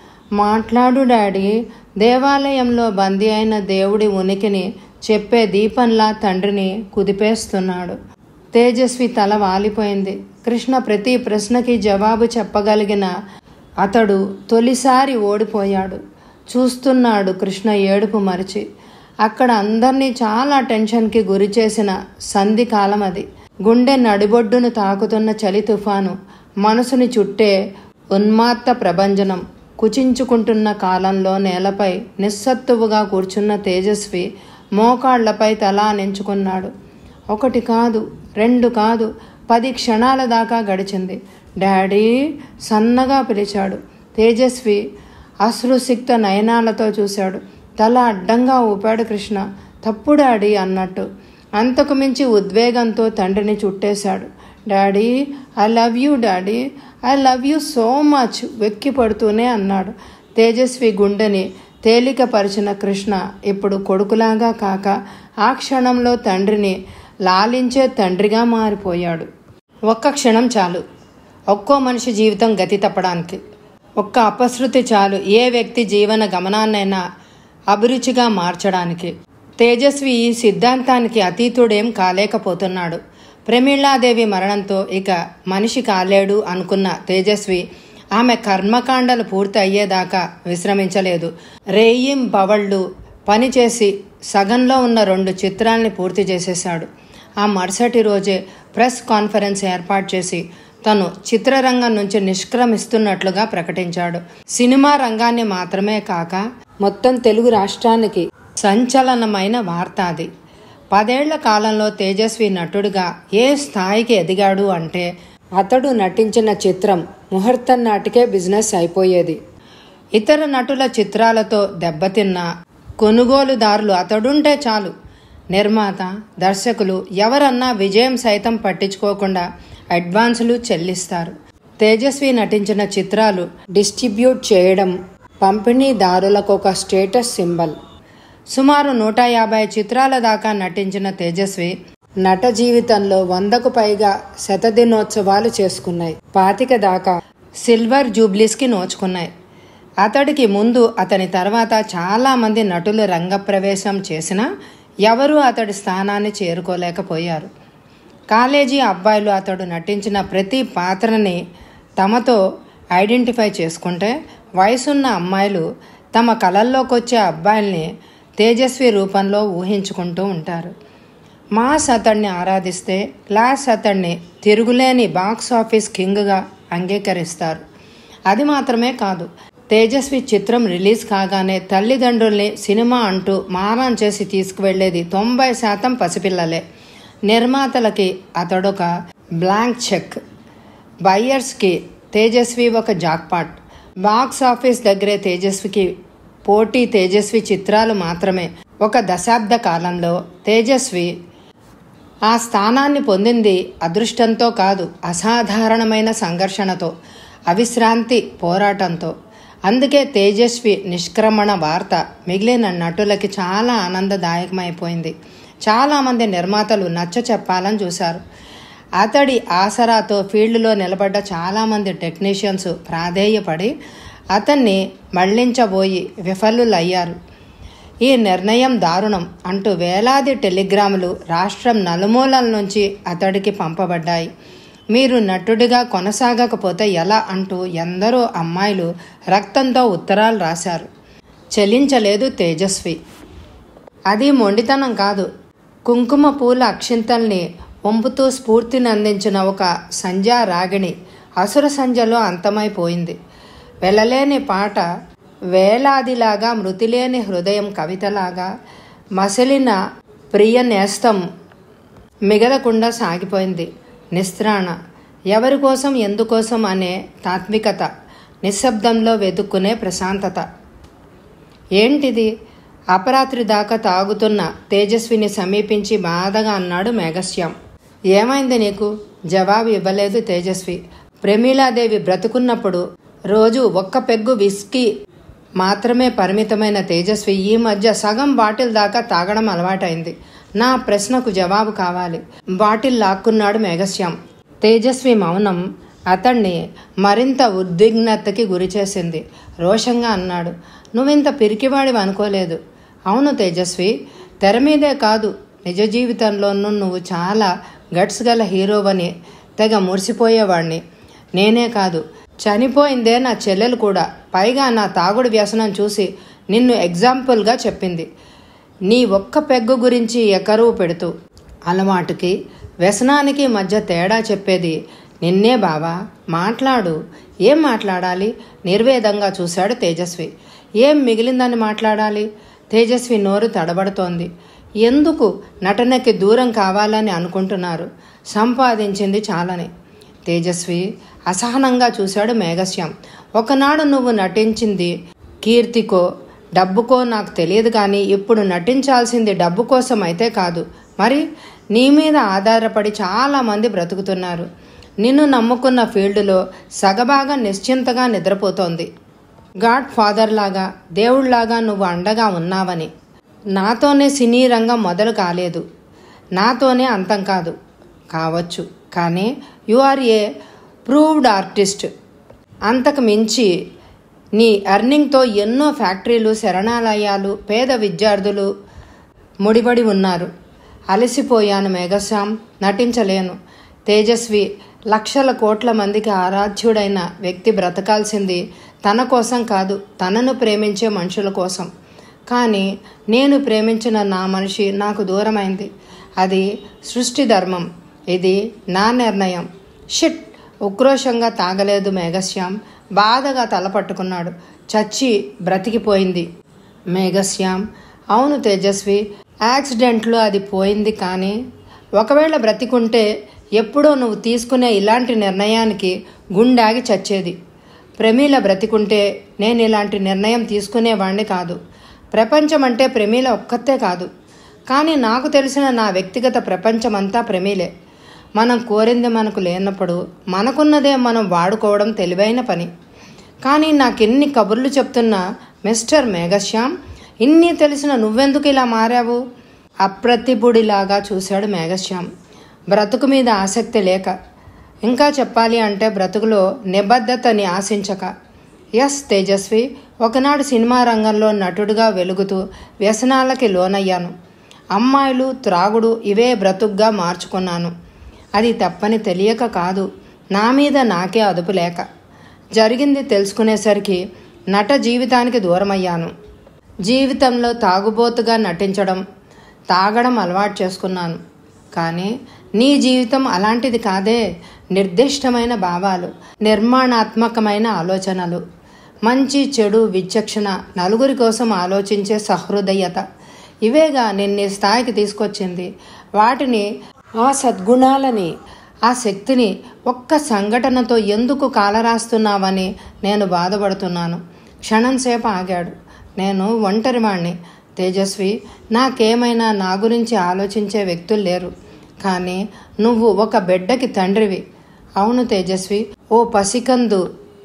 మాట్లాడు డాడీ దేవాలయంలో బందీ అయిన దేవుడి ఉనికిని చెప్పే దీపంలా తండ్రిని కుదిపేస్తున్నాడు తేజస్వి తల వాలిపోయింది కృష్ణ ప్రతి ప్రశ్నకి జవాబు చెప్పగలిగిన అతడు తొలిసారి ఓడిపోయాడు చూస్తున్నాడు కృష్ణ ఏడుపు మరిచి అక్కడ అందరినీ చాలా టెన్షన్కి గురి చేసిన సంధి కాలం అది గుండె నడిబొడ్డును తాకుతున్న చలి తుఫాను మనసుని చుట్టే ఉన్మాత్త ప్రభంజనం కుచించుకుంటున్న కాలంలో నేలపై నిస్సత్తువుగా కూర్చున్న తేజస్వి మోకాళ్లపై తల నెంచుకున్నాడు ఒకటి కాదు రెండు కాదు పది క్షణాల దాకా గడిచింది డాడీ సన్నగా పిలిచాడు తేజస్వి అశ్రుసిక్త నయనాలతో చూశాడు తల అడ్డంగా ఊపాడు కృష్ణ తప్పు డాడీ అన్నట్టు అంతకు మించి ఉద్వేగంతో తండ్రిని చుట్టేశాడు daddy I love you daddy I love you so much వెక్కి పడుతూనే అన్నాడు తేజస్వి గుండెని తేలికపరిచిన కృష్ణ ఇప్పుడు కొడుకులాగా కాక ఆ క్షణంలో తండ్రిని లాలించే తండ్రిగా మారిపోయాడు ఒక్క క్షణం చాలు ఒక్కో మనిషి జీవితం గతి తప్పడానికి ఒక్క అపశృతి చాలు ఏ వ్యక్తి జీవన గమనాన్నైనా అభిరుచిగా మార్చడానికి తేజస్వి ఈ సిద్ధాంతానికి అతీతుడేం కాలేకపోతున్నాడు ప్రమీళాదేవి మరణంతో ఇక మనిషి కాలేడు అనుకున్న తేజస్వి ఆమె కర్మకాండలు పూర్తి అయ్యేదాకా విశ్రమించలేదు రేయిం పవళ్ళు పనిచేసి సగంలో ఉన్న రెండు చిత్రాల్ని పూర్తి చేసేశాడు ఆ మరుసటి రోజే ప్రెస్ కాన్ఫరెన్స్ ఏర్పాటు చేసి తను చిత్రరంగం నుంచి నిష్క్రమిస్తున్నట్లుగా ప్రకటించాడు సినిమా రంగాన్ని మాత్రమే కాక మొత్తం తెలుగు రాష్ట్రానికి సంచలనమైన వార్త అది పదేళ్ల కాలంలో తేజస్వి నటుడిగా ఏ స్థాయికి ఎదిగాడు అంటే అతడు నటించిన చిత్రం ముహూర్తం నాటికే బిజినెస్ అయిపోయేది ఇతర నటుల చిత్రాలతో దెబ్బతిన్న కొనుగోలుదారులు అతడుంటే చాలు నిర్మాత దర్శకులు ఎవరన్నా విజయం సైతం పట్టించుకోకుండా అడ్వాన్సులు చెల్లిస్తారు తేజస్వి నటించిన చిత్రాలు డిస్ట్రిబ్యూట్ చేయడం పంపిణీదారులకు ఒక స్టేటస్ సింబల్ సుమారు నూట యాభై చిత్రాల దాకా నటించిన తేజస్వి నట జీవితంలో వందకు పైగా శతదినోత్సవాలు చేసుకున్నాయి పాతిక దాకా సిల్వర్ జూబ్లీస్కి నోచుకున్నాయి అతడికి ముందు అతని తర్వాత చాలా మంది నటులు రంగప్రవేశం చేసినా ఎవరూ అతడి స్థానాన్ని చేరుకోలేకపోయారు కాలేజీ అబ్బాయిలు అతడు నటించిన ప్రతి పాత్రని తమతో ఐడెంటిఫై చేసుకుంటే వయసున్న అమ్మాయిలు తమ కళల్లోకి వచ్చే అబ్బాయిల్ని తేజస్వి రూపంలో ఊహించుకుంటూ ఉంటారు మాస్ అతడిని ఆరాధిస్తే క్లాస్ అతడిని తిరుగులేని బాక్స్ ఆఫీస్ కింగ్గా అంగీకరిస్తారు అది మాత్రమే కాదు తేజస్వి చిత్రం రిలీజ్ కాగానే తల్లిదండ్రుల్ని సినిమా అంటూ మారం చేసి తీసుకువెళ్లేది తొంభై శాతం పసిపిల్లలే నిర్మాతలకి అతడొక బ్లాంక్ చెక్ బయ్యర్స్కి తేజస్వి ఒక జాక్పాట్ బాక్స్ ఆఫీస్ దగ్గరే తేజస్వికి పోటీ తేజస్వి చిత్రాలు మాత్రమే ఒక దశాబ్ద కాలంలో తేజస్వి ఆ స్థానాన్ని పొందింది అదృష్టంతో కాదు అసాధారణమైన సంఘర్షణతో అవిశ్రాంతి పోరాటంతో అందుకే తేజస్వి నిష్క్రమణ వార్త మిగిలిన నటులకి చాలా ఆనందదాయకమైపోయింది చాలామంది నిర్మాతలు నచ్చ చెప్పాలని చూశారు అతడి ఆసరాతో ఫీల్డ్లో నిలబడ్డ చాలామంది టెక్నీషియన్స్ ప్రాధేయపడి అతన్ని మళ్లించబోయి విఫలులయ్యారు ఈ నిర్ణయం దారుణం అంటూ వేలాది టెలిగ్రాములు రాష్ట్రం నలుమూలల నుంచి అతడికి పంపబడ్డాయి మీరు నటుడిగా కొనసాగకపోతే ఎలా అంటూ ఎందరో అమ్మాయిలు రక్తంతో ఉత్తరాలు రాశారు చెలించలేదు తేజస్వి అది మొండితనం కాదు కుంకుమ పూల అక్షింతల్ని వంపుతూ స్ఫూర్తిని అందించిన ఒక సంధ్యా రాగిణి అసుర సంధ్యలో అంతమైపోయింది వెళ్ళలేని పాట వేలాదిలాగా మృతిలేని హృదయం కవితలాగా మసలిన ప్రియ నేస్తం మిగలకుండా సాగిపోయింది నిస్త్రాణ ఎవరి కోసం ఎందుకోసం అనే తాత్వికత నిశ్శబ్దంలో వెతుక్కునే ప్రశాంతత ఏంటిది అపరాత్రి దాకా తాగుతున్న తేజస్విని సమీపించి బాధగా అన్నాడు మేఘశ్యామ్ ఏమైంది నీకు జవాబు ఇవ్వలేదు తేజస్వి ప్రమీలాదేవి బ్రతుకున్నప్పుడు రోజు ఒక్క పెగ్గు విస్కీ మాత్రమే పరిమితమైన తేజస్వి ఈ మధ్య సగం బాటిల్ దాకా తాగడం అలవాటైంది నా ప్రశ్నకు జవాబు కావాలి బాటిల్ లాక్కున్నాడు మేఘశ్యామ్ తేజస్వి మౌనం అతన్ని మరింత ఉద్విగ్నతకి గురిచేసింది రోషంగా అన్నాడు నువ్వింత పిరికివాడివి అనుకోలేదు అవును తేజస్వి తెర మీదే కాదు నిజ జీవితంలోనూ నువ్వు చాలా గట్స్ గల హీరోవని తెగ మురిసిపోయేవాడిని నేనే కాదు చనిపోయిందే నా చెల్లెలు కూడా పైగా నా తాగుడు వ్యసనం చూసి నిన్ను ఎగ్జాంపుల్గా చెప్పింది నీ ఒక్క పెగ్గు గురించి ఎకరువు పెడుతూ అలవాటుకి వ్యసనానికి మధ్య తేడా చెప్పేది నిన్నే బావా మాట్లాడు ఏం మాట్లాడాలి నిర్వేదంగా చూశాడు తేజస్వి ఏం మిగిలిందని మాట్లాడాలి తేజస్వి నోరు తడబడుతోంది ఎందుకు నటనకి దూరం కావాలని అనుకుంటున్నారు సంపాదించింది చాలని తేజస్వి అసహనంగా చూశాడు మేఘశ్యామ్ ఒకనాడు నువ్వు నటించింది కీర్తికో డబ్బుకో నాకు తెలియదు కానీ ఇప్పుడు నటించాల్సింది డబ్బు కోసం అయితే కాదు మరి నీ మీద ఆధారపడి చాలామంది బ్రతుకుతున్నారు నిన్ను నమ్ముకున్న ఫీల్డ్లో సగభాగం నిశ్చింతగా నిద్రపోతోంది గాడ్ ఫాదర్ లాగా దేవుళ్లాగా నువ్వు అండగా ఉన్నావని నాతోనే సినీ రంగం మొదలు కాలేదు నాతోనే అంతం కాదు కావచ్చు కానీ you are a proved artist అంతకు మించి నీ ఎర్నింగ్తో ఎన్నో ఫ్యాక్టరీలు శరణాలయాలు పేద విద్యార్థులు ముడిపడి ఉన్నారు అలసిపోయాను మేఘశ్యామ్ నటించలేను తేజస్వి లక్షల కోట్ల మందికి ఆరాధ్యుడైన వ్యక్తి బ్రతకాల్సింది తన కోసం కాదు తనను ప్రేమించే మనుషుల కోసం కానీ నేను ప్రేమించిన నా మనిషి నాకు దూరమైంది అది సృష్టి ధర్మం ఇది నా నిర్ణయం షిట్ ఉక్రోషంగా తాగలేదు మేఘశ్యామ్ బాధగా తలపట్టుకున్నాడు చచ్చి బ్రతికిపోయింది మేఘశ్యామ్ అవును తేజస్వి యాక్సిడెంట్లో అది పోయింది కానీ ఒకవేళ బ్రతికుంటే ఎప్పుడో నువ్వు తీసుకునే ఇలాంటి నిర్ణయానికి గుండాగి చచ్చేది ప్రమీల బ్రతికుంటే నేను ఇలాంటి నిర్ణయం తీసుకునేవాణ్ణి కాదు ప్రపంచం అంటే ప్రమీల ఒక్కతే కాదు కానీ నాకు తెలిసిన నా వ్యక్తిగత ప్రపంచమంతా ప్రమీలే మనం కోరింది మనకు లేనప్పుడు మనకున్నదే మనం వాడుకోవడం తెలివైన పని కానీ నాకెన్ని కబుర్లు చెప్తున్నా మిస్టర్ మేఘశ్యామ్ ఇన్ని తెలిసిన నువ్వెందుకు ఇలా మారావు అప్రతిభుడిలాగా చూశాడు మేఘశ్యామ్ బ్రతుకు మీద ఆసక్తి లేక ఇంకా చెప్పాలి అంటే బ్రతుకులో నిబద్ధతని ఆశించక ఎస్ తేజస్వి ఒకనాడు సినిమా రంగంలో నటుడిగా వెలుగుతూ వ్యసనాలకి లోనయ్యాను అమ్మాయిలు త్రాగుడు ఇవే బ్రతుగ్గా మార్చుకున్నాను అది తప్పని తెలియక కాదు నా మీద నాకే అదుపు లేక జరిగింది తెలుసుకునేసరికి నట జీవితానికి దూరమయ్యాను జీవితంలో తాగుబోతుగా నటించడం తాగడం అలవాటు చేసుకున్నాను కానీ నీ జీవితం అలాంటిది కాదే నిర్దిష్టమైన భావాలు నిర్మాణాత్మకమైన ఆలోచనలు మంచి చెడు విచక్షణ నలుగురి కోసం ఆలోచించే సహృదయత ఇవేగా నిన్ను ఈ స్థాయికి తీసుకొచ్చింది వాటిని ఆ సద్గుణాలని ఆ శక్తిని ఒక్క సంఘటనతో ఎందుకు కాలరాస్తున్నావని నేను బాధపడుతున్నాను క్షణంసేపు ఆగాడు నేను ఒంటరివాణ్ణి తేజస్వి నాకేమైనా నా గురించి ఆలోచించే వ్యక్తులు లేరు కానీ నువ్వు ఒక బిడ్డకి తండ్రివి అవును తేజస్వి ఓ పసికందు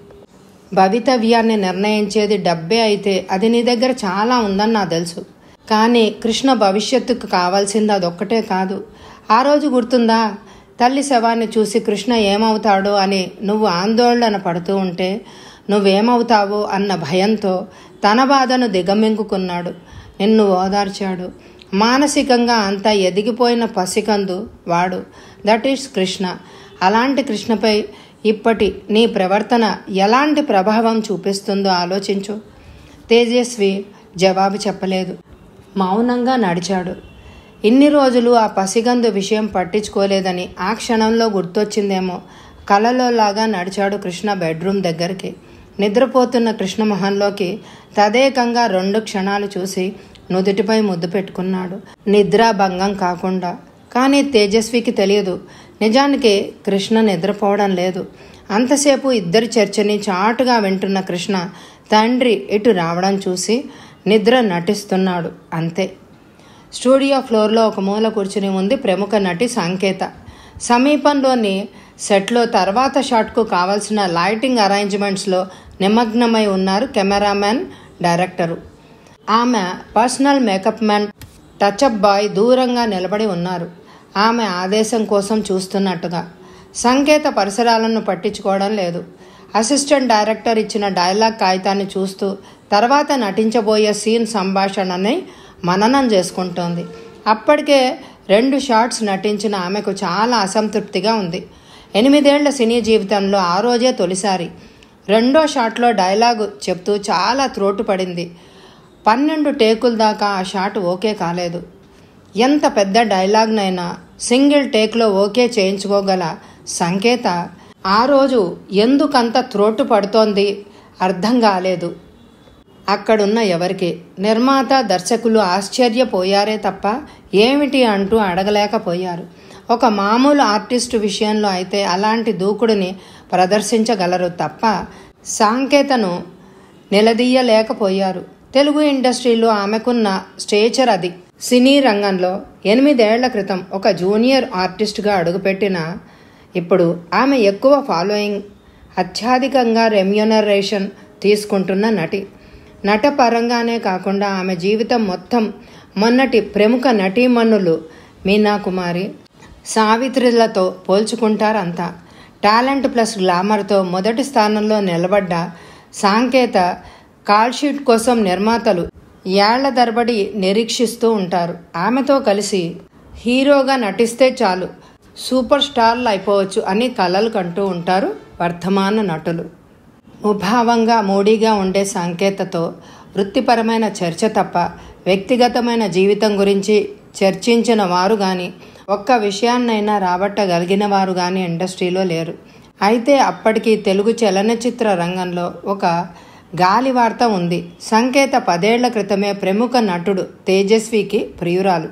భవితవ్యాన్ని నిర్ణయించేది డబ్బే అయితే అది నీ దగ్గర చాలా ఉందని నాకు తెలుసు కానీ కృష్ణ భవిష్యత్తుకు కావాల్సింది అదొక్కటే కాదు ఆ రోజు గుర్తుందా తల్లి శవాన్ని చూసి కృష్ణ ఏమవుతాడో అని నువ్వు ఆందోళన పడుతూ ఉంటే నువ్వేమవుతావో అన్న భయంతో తన బాధను దిగమింగుకున్నాడు నిన్ను ఓదార్చాడు మానసికంగా అంతా ఎదిగిపోయిన పసికందు వాడు దట్ ఈస్ కృష్ణ అలాంటి కృష్ణపై ఇప్పటి నీ ప్రవర్తన ఎలాంటి ప్రభావం చూపిస్తుందో ఆలోచించు తేజస్వి జవాబు చెప్పలేదు మౌనంగా నడిచాడు ఇన్ని రోజులు ఆ పసిగందు విషయం పట్టించుకోలేదని ఆ క్షణంలో గుర్తొచ్చిందేమో కలలోలాగా నడిచాడు కృష్ణ బెడ్రూమ్ దగ్గరికి నిద్రపోతున్న కృష్ణమోహన్లోకి తదేకంగా రెండు క్షణాలు చూసి నుదుటిపై ముద్దు పెట్టుకున్నాడు నిద్రాభంగం కాకుండా కానీ తేజస్వికి తెలియదు నిజానికి కృష్ణ నిద్రపోవడం లేదు అంతసేపు ఇద్దరి చర్చని చాటుగా వింటున్న కృష్ణ తండ్రి ఇటు రావడం చూసి నిద్ర నటిస్తున్నాడు అంతే స్టూడియో ఫ్లోర్లో ఒక మూల కూర్చుని ఉంది ప్రముఖ నటి సంకేత సమీపంలోని సెట్లో తర్వాత షాట్కు కావాల్సిన లైటింగ్ అరేంజ్మెంట్స్లో నిమగ్నమై ఉన్నారు కెమెరామ్యాన్ డైరెక్టరు ఆమె personal makeup man touch up boy దూరంగా నిలబడి ఉన్నారు ఆమె ఆదేశం కోసం చూస్తున్నట్టుగా సంకేత పరిసరాలను పట్టించుకోవడం లేదు అసిస్టెంట్ డైరెక్టర్ ఇచ్చిన డైలాగ్ కాగితాన్ని చూస్తూ తర్వాత నటించబోయే సీన్ సంభాషణని మననం చేసుకుంటోంది అప్పటికే రెండు షార్ట్స్ నటించిన ఆమెకు చాలా అసంతృప్తిగా ఉంది ఎనిమిదేళ్ల సినీ జీవితంలో ఆ రోజే తొలిసారి రెండో షాట్లో డైలాగు చెప్తూ చాలా త్రోటు పడింది పన్నెండు టేకుల దాకా ఆ షాట్ ఓకే కాలేదు ఎంత పెద్ద డైలాగ్నైనా సింగిల్ టేక్లో ఓకే చేయించుకోగల సంకేత ఆ రోజు ఎందుకంత త్రోటు పడుతోంది అర్థం కాలేదు అక్కడున్న ఎవరికి నిర్మాత దర్శకులు ఆశ్చర్యపోయారే తప్ప ఏమిటి అంటూ అడగలేకపోయారు ఒక మామూలు ఆర్టిస్టు విషయంలో అయితే అలాంటి దూకుడిని ప్రదర్శించగలరు తప్ప సాంకేతను నిలదీయలేకపోయారు తెలుగు ఇండస్ట్రీలో ఆమెకున్న స్టేచర్ అది సినీ రంగంలో ఎనిమిదేళ్ల క్రితం ఒక జూనియర్ ఆర్టిస్ట్గా అడుగుపెట్టిన ఇప్పుడు ఆమె ఎక్కువ ఫాలోయింగ్ అత్యధికంగా రెమ్యూనరేషన్ తీసుకుంటున్న నటి నట పరంగానే కాకుండా ఆమె జీవితం మొత్తం మొన్నటి ప్రముఖ నటీమణులు మీనా కుమారి సావిత్రులతో పోల్చుకుంటారంతా టాలెంట్ ప్లస్ గ్లామర్తో మొదటి స్థానంలో నిలబడ్డ సాంకేత కాల్షీట్ కోసం నిర్మాతలు ఏళ్ల తరబడి నిరీక్షిస్తూ ఉంటారు ఆమెతో కలిసి హీరోగా నటిస్తే చాలు సూపర్ స్టార్లు అయిపోవచ్చు అని కలలు కంటూ ఉంటారు వర్ధమాన నటులు ముభావంగా మూడీగా ఉండే సాంకేతతో వృత్తిపరమైన చర్చ తప్ప వ్యక్తిగతమైన జీవితం గురించి చర్చించిన వారు కానీ ఒక్క విషయాన్నైనా రాబట్టగలిగిన వారు కానీ ఇండస్ట్రీలో లేరు అయితే అప్పటికి తెలుగు చలనచిత్ర రంగంలో ఒక గాలి వార్త ఉంది సంకేత పదేళ్ల క్రితమే ప్రముఖ నటుడు తేజస్వికి ప్రియురాలు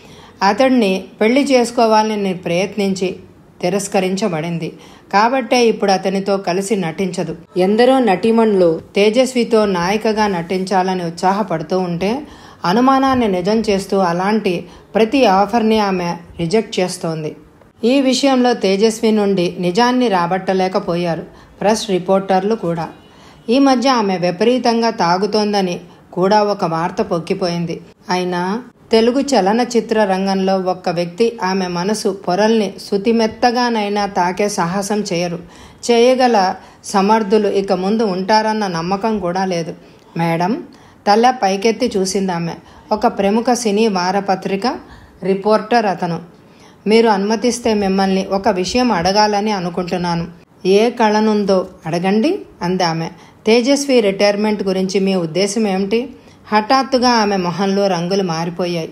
అతడిని పెళ్లి చేసుకోవాలని ప్రయత్నించి తిరస్కరించబడింది కాబట్టే ఇప్పుడు అతనితో కలిసి నటించదు ఎందరో నటీమణులు తేజస్వితో నాయికగా నటించాలని ఉత్సాహపడుతూ ఉంటే అనుమానాన్ని నిజం చేస్తూ అలాంటి ప్రతి ఆఫర్ని ఆమె రిజెక్ట్ చేస్తోంది ఈ విషయంలో తేజస్వి నుండి నిజాన్ని రాబట్టలేకపోయారు ప్రెస్ రిపోర్టర్లు కూడా ఈ మధ్య ఆమె విపరీతంగా తాగుతోందని కూడా ఒక వార్త పొక్కిపోయింది అయినా తెలుగు చలనచిత్ర రంగంలో ఒక్క వ్యక్తి ఆమె మనసు పొరల్ని శుతిమెత్తగానైనా తాకే సాహసం చేయరు చేయగల సమర్థులు ఇక ముందు ఉంటారన్న నమ్మకం కూడా లేదు మేడం తల పైకెత్తి చూసింది ఆమె ఒక ప్రముఖ సినీ వారపత్రిక రిపోర్టర్ అతను మీరు అనుమతిస్తే మిమ్మల్ని ఒక విషయం అడగాలని అనుకుంటున్నాను ఏ కళనుందో అడగండి అంది ఆమె తేజస్వి రిటైర్మెంట్ గురించి మీ ఉద్దేశం ఏమిటి హఠాత్తుగా ఆమె మొహంలో రంగులు మారిపోయాయి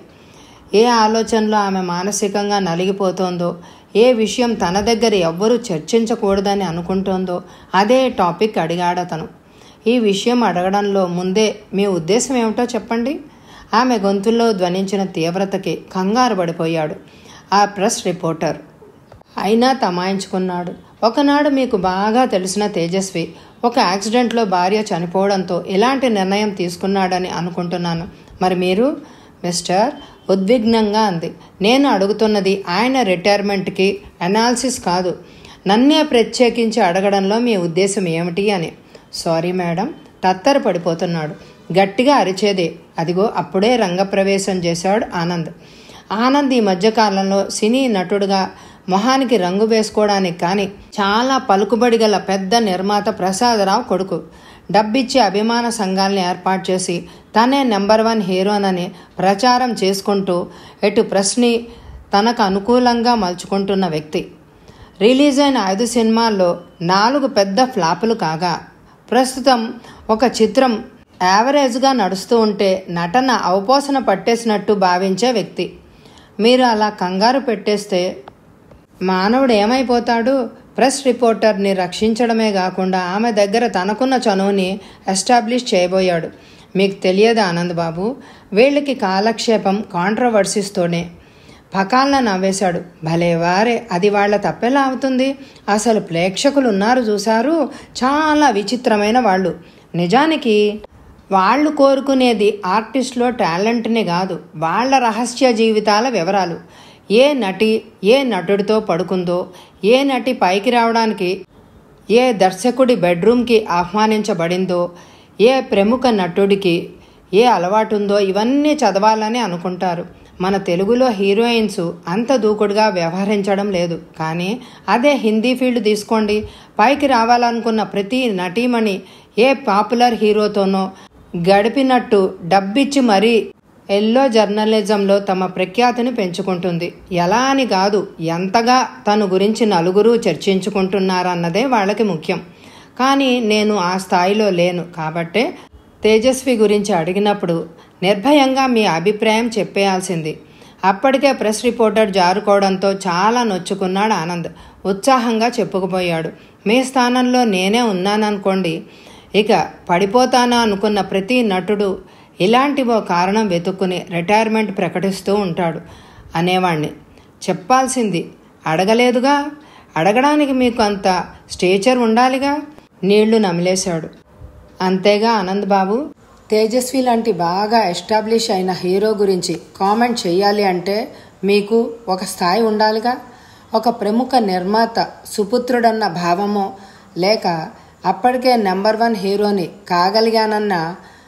ఏ ఆలోచనలో ఆమె మానసికంగా నలిగిపోతోందో ఏ విషయం తన దగ్గర ఎవ్వరూ చర్చించకూడదని అనుకుంటోందో అదే టాపిక్ అడిగాడతను ఈ విషయం అడగడంలో ముందే మీ ఉద్దేశం ఏమిటో చెప్పండి ఆమె గొంతుల్లో ధ్వనించిన తీవ్రతకి కంగారు పడిపోయాడు ఆ ప్రెస్ రిపోర్టర్ అయినా తమాయించుకున్నాడు ఒకనాడు మీకు బాగా తెలిసిన తేజస్వి ఒక యాక్సిడెంట్లో భార్య చనిపోవడంతో ఇలాంటి నిర్ణయం తీసుకున్నాడని అనుకుంటున్నాను మరి మీరు మిస్టర్ ఉద్విగ్నంగా అంది నేను అడుగుతున్నది ఆయన రిటైర్మెంట్కి అనాలిసిస్ కాదు నన్నే ప్రత్యేకించి అడగడంలో మీ ఉద్దేశం ఏమిటి అని సారీ మేడం టత్తర పడిపోతున్నాడు గట్టిగా అరిచేదే అదిగో అప్పుడే రంగప్రవేశం చేశాడు ఆనంద్ ఆనంద్ ఈ మధ్యకాలంలో సినీ నటుడుగా మొహానికి రంగు వేసుకోవడానికి కానీ చాలా పలుకుబడి గల పెద్ద నిర్మాత ప్రసాదరావు కొడుకు డబ్బిచ్చి అభిమాన సంఘాలను ఏర్పాటు చేసి తనే నెంబర్ వన్ హీరోనని ప్రచారం చేసుకుంటూ ఎటు ప్రెస్ని తనకు అనుకూలంగా మలుచుకుంటున్న వ్యక్తి రిలీజ్ అయిన ఐదు సినిమాల్లో నాలుగు పెద్ద ఫ్లాపులు కాగా ప్రస్తుతం ఒక చిత్రం యావరేజ్గా నడుస్తూ ఉంటే నటన అవపోసన పట్టేసినట్టు భావించే వ్యక్తి మీరు అలా కంగారు పెట్టేస్తే మానవుడు ఏమైపోతాడు ప్రెస్ రిపోర్టర్ని రక్షించడమే కాకుండా ఆమె దగ్గర తనకున్న చనువుని ఎస్టాబ్లిష్ చేయబోయాడు మీకు తెలియదు ఆనంద్ బాబు వీళ్ళకి కాలక్షేపం కాంట్రవర్సీస్తోనే పకాలన నవ్వేశాడు భలే వారే అది వాళ్ళ తప్పెలా అవుతుంది అసలు ప్రేక్షకులు ఉన్నారు చూశారు చాలా విచిత్రమైన వాళ్ళు నిజానికి వాళ్ళు కోరుకునేది ఆర్టిస్ట్లో టాలెంట్ని కాదు వాళ్ళ రహస్య జీవితాల వివరాలు ఏ నటి ఏ నటుడితో పడుకుందో ఏ నటి పైకి రావడానికి ఏ దర్శకుడి బెడ్రూమ్కి ఆహ్వానించబడిందో ఏ ప్రముఖ నటుడికి ఏ అలవాటు ఉందో ఇవన్నీ చదవాలని అనుకుంటారు మన తెలుగులో హీరోయిన్స్ అంత దూకుడుగా వ్యవహరించడం లేదు కానీ అదే హిందీ ఫీల్డ్ తీసుకోండి పైకి రావాలనుకున్న ప్రతి నటీమణి ఏ పాపులర్ హీరోతోనో గడిపినట్టు డబ్బిచ్చి మరీ ఎల్లో జర్నలిజంలో తమ ప్రఖ్యాతిని పెంచుకుంటుంది ఎలా అని కాదు ఎంతగా తను గురించి నలుగురు చర్చించుకుంటున్నారన్నదే వాళ్ళకి ముఖ్యం కానీ నేను ఆ స్థాయిలో లేను కాబట్టే తేజస్వి గురించి అడిగినప్పుడు నిర్భయంగా మీ అభిప్రాయం చెప్పేయాల్సింది అప్పటికే ప్రెస్ రిపోర్టర్ జారుకోవడంతో చాలా నొచ్చుకున్నాడు ఆనంద్ ఉత్సాహంగా చెప్పుకుపోయాడు మీ స్థానంలో నేనే ఉన్నాననుకోండి ఇక పడిపోతానా అనుకున్న ప్రతి నటుడు ఇలాంటి ఓ కారణం వెతుక్కుని రిటైర్మెంట్ ప్రకటిస్తూ ఉంటాడు అనేవాణ్ణి చెప్పాల్సింది అడగలేదుగా అడగడానికి మీకు అంత స్టేచర్ ఉండాలిగా నీళ్లు నమిలేశాడు అంతేగా ఆనంద్ బాబు తేజస్వి లాంటి బాగా ఎస్టాబ్లిష్ అయిన హీరో గురించి కామెంట్ చేయాలి అంటే మీకు ఒక స్థాయి ఉండాలిగా ఒక ప్రముఖ నిర్మాత సుపుత్రుడన్న భావమో లేక అప్పటికే నెంబర్ వన్ హీరోని కాగలిగానన్న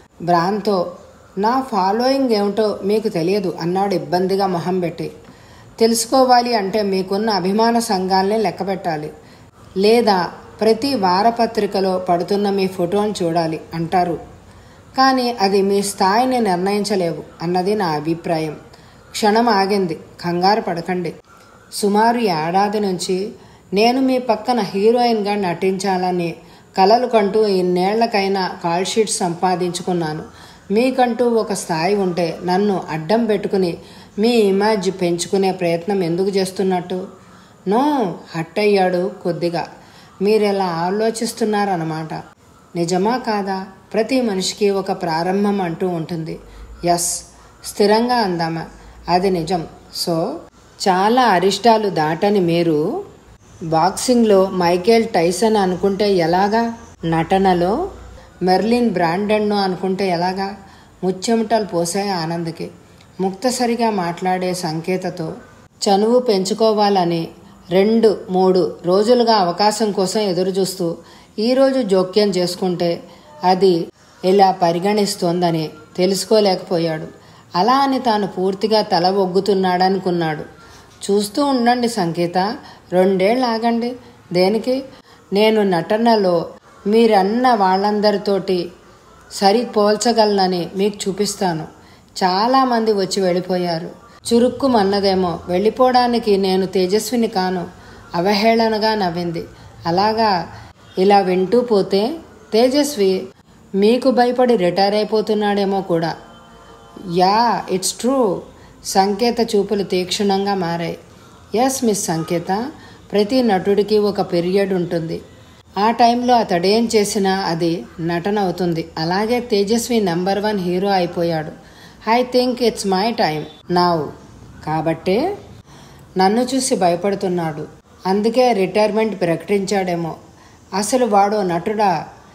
బ్రాంతో నా ఫాలోయింగ్ ఏమిటో మీకు తెలియదు అన్నాడు ఇబ్బందిగా మొహం పెట్టి తెలుసుకోవాలి అంటే మీకున్న అభిమాన సంఘాలనే లెక్కపెట్టాలి లేదా ప్రతి వారపత్రికలో పడుతున్న మీ ఫోటోని చూడాలి అంటారు కానీ అది మీ స్థాయిని నిర్ణయించలేవు అన్నది నా అభిప్రాయం క్షణం ఆగింది కంగారు పడకండి సుమారు ఏడాది నుంచి నేను మీ పక్కన హీరోయిన్గా నటించాలని కలలు కంటూ ఇన్నేళ్లకైనా కాల్ షీట్స్ సంపాదించుకున్నాను మీకంటూ ఒక స్థాయి ఉంటే నన్ను అడ్డం పెట్టుకుని మీ ఇమేజ్ పెంచుకునే ప్రయత్నం ఎందుకు చేస్తున్నట్టు నో హట్ అయ్యాడు కొద్దిగా మీరెలా ఆలోచిస్తున్నారన్నమాట నిజమా కాదా ప్రతి మనిషికి ఒక ప్రారంభం అంటూ ఉంటుంది ఎస్ స్థిరంగా అందామా అది నిజం సో చాలా అరిష్టాలు దాటని మీరు బాక్సింగ్లో మైకేల్ టైసన్ అనుకుంటే ఎలాగా నటనలో మెర్లిన్ బ్రాండెన్ను అనుకుంటే ఎలాగా ముచ్చెమటలు పోసాయి ఆనంద్కి ముక్తసరిగా మాట్లాడే సంకేతతో చనువు పెంచుకోవాలని రెండు మూడు రోజులుగా అవకాశం కోసం ఎదురుచూస్తూ ఈరోజు జోక్యం చేసుకుంటే అది ఇలా పరిగణిస్తోందని తెలుసుకోలేకపోయాడు అలా అని తాను పూర్తిగా తల ఒగ్గుతున్నాడనుకున్నాడు చూస్తూ ఉండండి సంకేత రెండేళ్ళు ఆగండి దేనికి నేను నటనలో మీరన్న వాళ్ళందరితోటి సరి పోల్చగలనని మీకు చూపిస్తాను చాలామంది వచ్చి వెళ్ళిపోయారు చురుక్కుమన్నదేమో వెళ్ళిపోవడానికి నేను తేజస్విని కాను అవహేళనగా నవ్వింది అలాగా ఇలా వింటూ పోతే తేజస్వి మీకు భయపడి రిటైర్ అయిపోతున్నాడేమో కూడా యా ఇట్స్ ట్రూ సంకేత చూపులు తీక్షణంగా మారాయి ఎస్ మిస్ సంకేత ప్రతి నటుడికి ఒక పీరియడ్ ఉంటుంది ఆ టైంలో అతడేం చేసినా అది నటన అవుతుంది అలాగే తేజస్వి నెంబర్ వన్ హీరో అయిపోయాడు I think it's my time now కాబట్టే నన్ను చూసి భయపడుతున్నాడు అందుకే రిటైర్మెంట్ ప్రకటించాడేమో అసలు వాడో నటుడా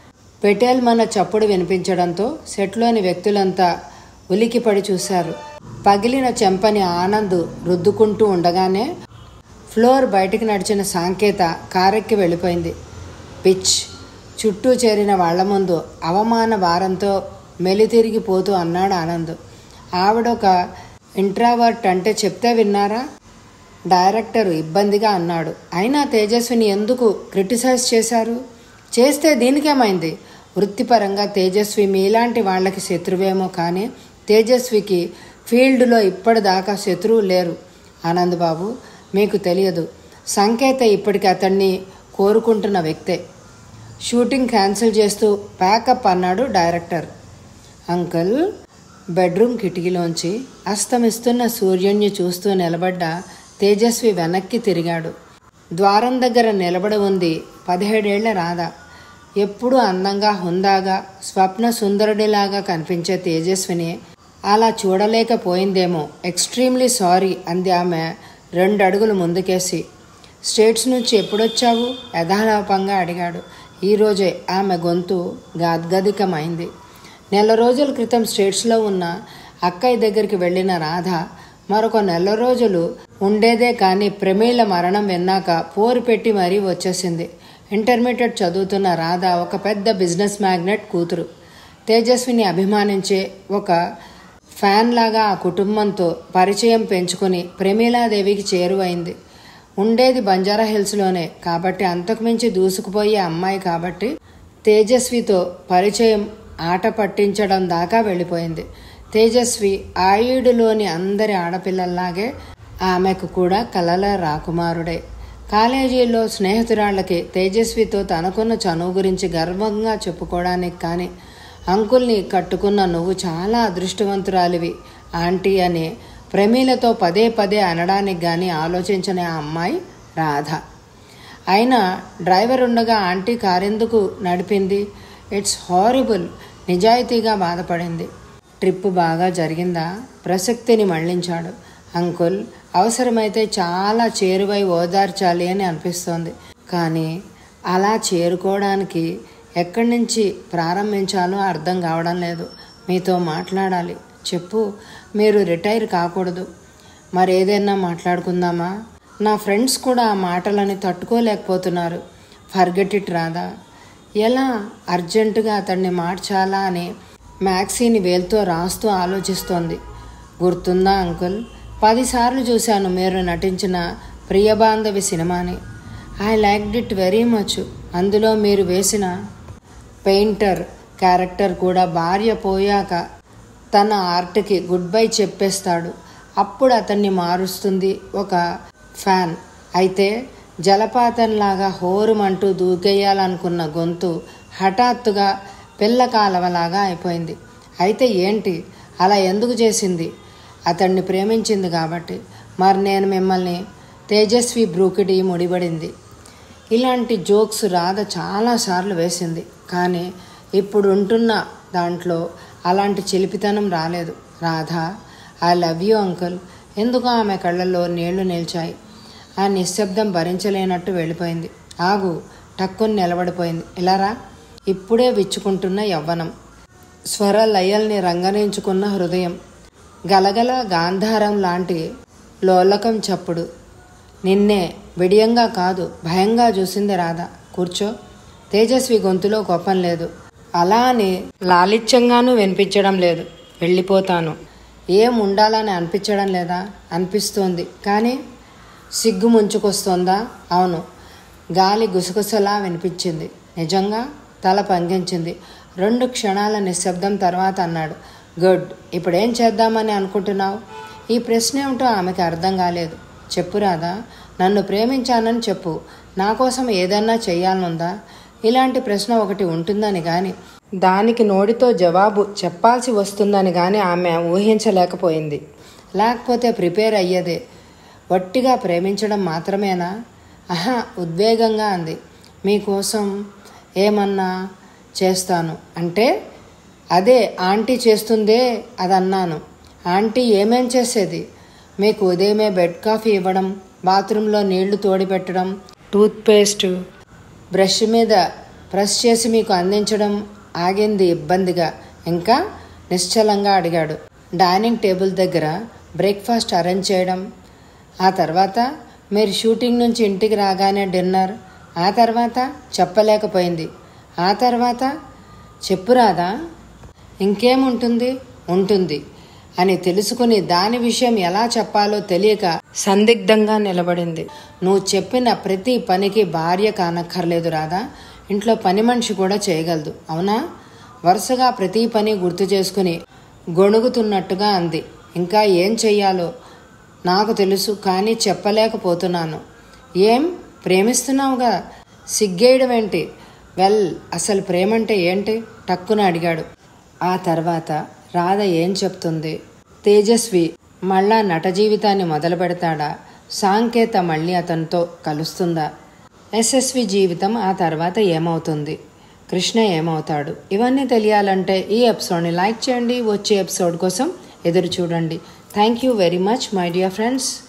పెటేల్ మన చప్పుడు వినిపించడంతో సెట్లోని వ్యక్తులంతా ఉలికిపడి చూశారు పగిలిన చెంపని ఆనంద్ రుద్దుకుంటూ ఉండగానే ఫ్లోర్ బయటికి నడిచిన సాంకేత కారెక్కి వెళ్ళిపోయింది పిచ్ చుట్టూ చేరిన వాళ్ల ముందు అవమాన భారంతో మెలితిరిగిపోతూ అన్నాడు ఆనంద్ ఆవిడొక ఇంట్రావర్ట్ అంటే చెప్తే విన్నారా డైరెక్టర్ ఇబ్బందిగా అన్నాడు అయినా తేజస్విని ఎందుకు క్రిటిసైజ్ చేశారు చేస్తే దీనికేమైంది వృత్తిపరంగా తేజస్వి మీలాంటి వాళ్ళకి శత్రువేమో కానీ తేజస్వికి ఫీల్డ్లో ఇప్పటిదాకా శత్రువు లేరు ఆనంద్ బాబు మీకు తెలియదు సంకేత ఇప్పటికి అతన్ని కోరుకుంటున్న వ్యక్తే షూటింగ్ క్యాన్సిల్ చేస్తూ ప్యాకప్ అన్నాడు డైరెక్టర్ అంకుల్ బెడ్రూమ్ కిటికీలోంచి అస్తమిస్తున్న సూర్యుణ్ణి చూస్తూ నిలబడ్డ తేజస్వి వెనక్కి తిరిగాడు ద్వారం దగ్గర నిలబడి ఉంది పదిహేడేళ్ల రాధ ఎప్పుడూ అందంగా హుందాగా స్వప్న సుందరుడిలాగా కనిపించే తేజస్విని అలా చూడలేకపోయిందేమో ఎక్స్ట్రీమ్లీ సారీ అంది ఆమె రెండు అడుగులు ముందుకేసి స్టేట్స్ నుంచి ఎప్పుడొచ్చావు యథాలాపంగా అడిగాడు ఈరోజే ఆమె గొంతు గాద్గదికమైంది నెల రోజుల క్రితం స్టేట్స్లో ఉన్న అక్కయ్య దగ్గరికి వెళ్ళిన రాధ మరొక నెల రోజులు ఉండేదే కానీ ప్రమీల మరణం విన్నాక పోరు పెట్టి మరీ వచ్చేసింది ఇంటర్మీడియట్ చదువుతున్న రాధ ఒక పెద్ద బిజినెస్ మ్యాగ్నెట్ కూతురు తేజస్విని అభిమానించే ఒక ఫ్యాన్ లాగా ఆ కుటుంబంతో పరిచయం పెంచుకొని ప్రమీలాదేవికి చేరువైంది ఉండేది బంజారా హిల్స్లోనే కాబట్టి అంతకుమించి దూసుకుపోయే అమ్మాయి కాబట్టి తేజస్వితో పరిచయం ఆట పట్టించడం దాకా వెళ్ళిపోయింది తేజస్వి ఆయుడులోని అందరి ఆడపిల్లల్లాగే ఆమెకు కూడా కలల రాకుమారుడే కాలేజీలో స్నేహితురాళ్ళకి తేజస్వితో తనకున్న చనువు గురించి గర్వంగా చెప్పుకోవడానికి కానీ అంకుల్ని కట్టుకున్న నువ్వు చాలా అదృష్టవంతురాలివి ఆంటీ అని ప్రమీలతో పదే పదే అనడానికి కానీ ఆలోచించని ఆ అమ్మాయి రాధ అయినా డ్రైవర్ ఉండగా ఆంటీ కారెందుకు నడిపింది ఇట్స్ హారిబుల్ నిజాయితీగా బాధపడింది ట్రిప్ బాగా జరిగిందా ప్రసక్తిని మళ్లించాడు అంకుల్ అవసరమైతే చాలా చేరువై ఓదార్చాలి అని అనిపిస్తోంది కానీ అలా చేరుకోవడానికి ఎక్కడి నుంచి ప్రారంభించాలో అర్థం కావడం లేదు మీతో మాట్లాడాలి చెప్పు మీరు రిటైర్ కాకూడదు మరేదైనా మాట్లాడుకుందామా నా ఫ్రెండ్స్ కూడా ఆ మాటలని తట్టుకోలేకపోతున్నారు ఫర్గెట్ ఇట్ రాదా ఎలా అర్జెంటుగా అతన్ని మార్చాలా అని మ్యాక్సీని వేలుతో రాస్తూ ఆలోచిస్తోంది గుర్తుందా అంకుల్ పదిసార్లు చూశాను మీరు నటించిన ప్రియబాంధవి సినిమాని I like it very much అందులో మీరు వేసిన పెయింటర్ క్యారెక్టర్ కూడా భార్య పోయాక తన ఆర్ట్కి గుడ్ బై చెప్పేస్తాడు అప్పుడు అతన్ని మారుస్తుంది ఒక ఫ్యాన్ అయితే జలపాతంలాగా హోరుమంటూ దూకేయాలనుకున్న గొంతు హఠాత్తుగా పిల్ల కాలవలాగా అయిపోయింది అయితే ఏంటి అలా ఎందుకు చేసింది అతన్ని ప్రేమించింది కాబట్టి మరి నేను మిమ్మల్ని తేజస్వి బ్రూకిడి ముడిపడింది ఇలాంటి జోక్స్ రాధ చాలాసార్లు వేసింది కానీ ఇప్పుడు ఉంటున్న దాంట్లో అలాంటి చిలిపితనం రాలేదు Radha I love you uncle ఎందుకు ఆమె కళ్ళల్లో నీళ్లు నిలిచాయి ఆ నిశ్శబ్దం భరించలేనట్టు వెళ్ళిపోయింది ఆగు టక్కుని నిలబడిపోయింది ఇలారా ఇప్పుడే విచ్చుకుంటున్న యవ్వనం స్వర లయల్ని రంగరించుకున్న హృదయం గలగల గాంధారం లాంటి లోలకం చప్పుడు నిన్నే విడియంగా కాదు భయంగా చూసింది రాధ కూర్చో తేజస్వి గొంతులో కోపం లేదు అలా అని లాలిత్యంగానూ వినిపించడం లేదు వెళ్ళిపోతాను ఏం ఉండాలని అనిపించడం లేదా అనిపిస్తోంది కానీ సిగ్గు ముంచుకొస్తోందా అవును గాలి గుసగుసలా వినిపించింది నిజంగా తల పంగించింది రెండు క్షణాల నిశ్శబ్దం తర్వాత అన్నాడు గుడ్ ఇప్పుడేం చేద్దామని అనుకుంటున్నావు ఈ ప్రశ్న ఏమిటో ఆమెకి అర్థం కాలేదు చెప్పు రాదా నన్ను ప్రేమించానని చెప్పు నా కోసం ఏదన్నా చెయ్యాలనుందా ఇలాంటి ప్రశ్న ఒకటి ఉంటుందని కానీ దానికి నోటితో జవాబు చెప్పాల్సి వస్తుందని కానీ ఆమె ఊహించలేకపోయింది లేకపోతే ప్రిపేర్ అయ్యేదే వట్టిగా ప్రేమించడం మాత్రమేనా ఆహా ఉద్వేగంగా అంది మీకోసం ఏమన్నా చేస్తాను అంటే అదే ఆంటీ చేస్తుందే అదన్నాను ఆంటీ ఏమేం చేసేది మీకు ఉదయమే బెడ్ కాఫీ ఇవ్వడం బాత్రూంలో నీళ్లు తోడిపెట్టడం టూత్పేస్ట్ బ్రష్ మీద ప్రెస్ చేసి మీకు అందించడం ఆగింది ఇబ్బందిగా ఇంకా నిశ్చలంగా అడిగాడు డైనింగ్ టేబుల్ దగ్గర బ్రేక్ఫాస్ట్ అరేంజ్ చేయడం ఆ తర్వాత మీరు షూటింగ్ నుంచి ఇంటికి రాగానే డిన్నర్ ఆ తర్వాత చెప్పలేకపోయింది ఆ తర్వాత చెప్పురాదా ఇంకేముంటుంది ఉంటుంది అని తెలుసుకుని దాని విషయం ఎలా చెప్పాలో తెలియక సందిగ్ధంగా నిలబడింది నువ్వు చెప్పిన ప్రతి పనికి భార్య కానక్కర్లేదు రాదా ఇంట్లో పని మనిషి కూడా చేయగలదు అవునా వరుసగా ప్రతి పని గుర్తు చేసుకుని గొణుగుతున్నట్టుగా అంది ఇంకా ఏం చెయ్యాలో నాకు తెలుసు కానీ చెప్పలేకపోతున్నాను ఏం ప్రేమిస్తున్నావుగా సిగ్గేయడం ఏంటి వెల్ అసలు ప్రేమంటే ఏంటి టక్కున అడిగాడు ఆ తర్వాత రాధ ఏం చెప్తుంది తేజస్వి మళ్ళా నట జీవితాన్ని మొదలు పెడతాడా సాంకేత మళ్ళీ అతనితో కలుస్తుందా ఎస్ఎస్వి జీవితం ఆ తర్వాత ఏమవుతుంది కృష్ణ ఏమవుతాడు ఇవన్నీ తెలియాలంటే ఈ ఎపిసోడ్ని లైక్ చేయండి వచ్చే ఎపిసోడ్ కోసం ఎదురు చూడండి thank you very much my dear friends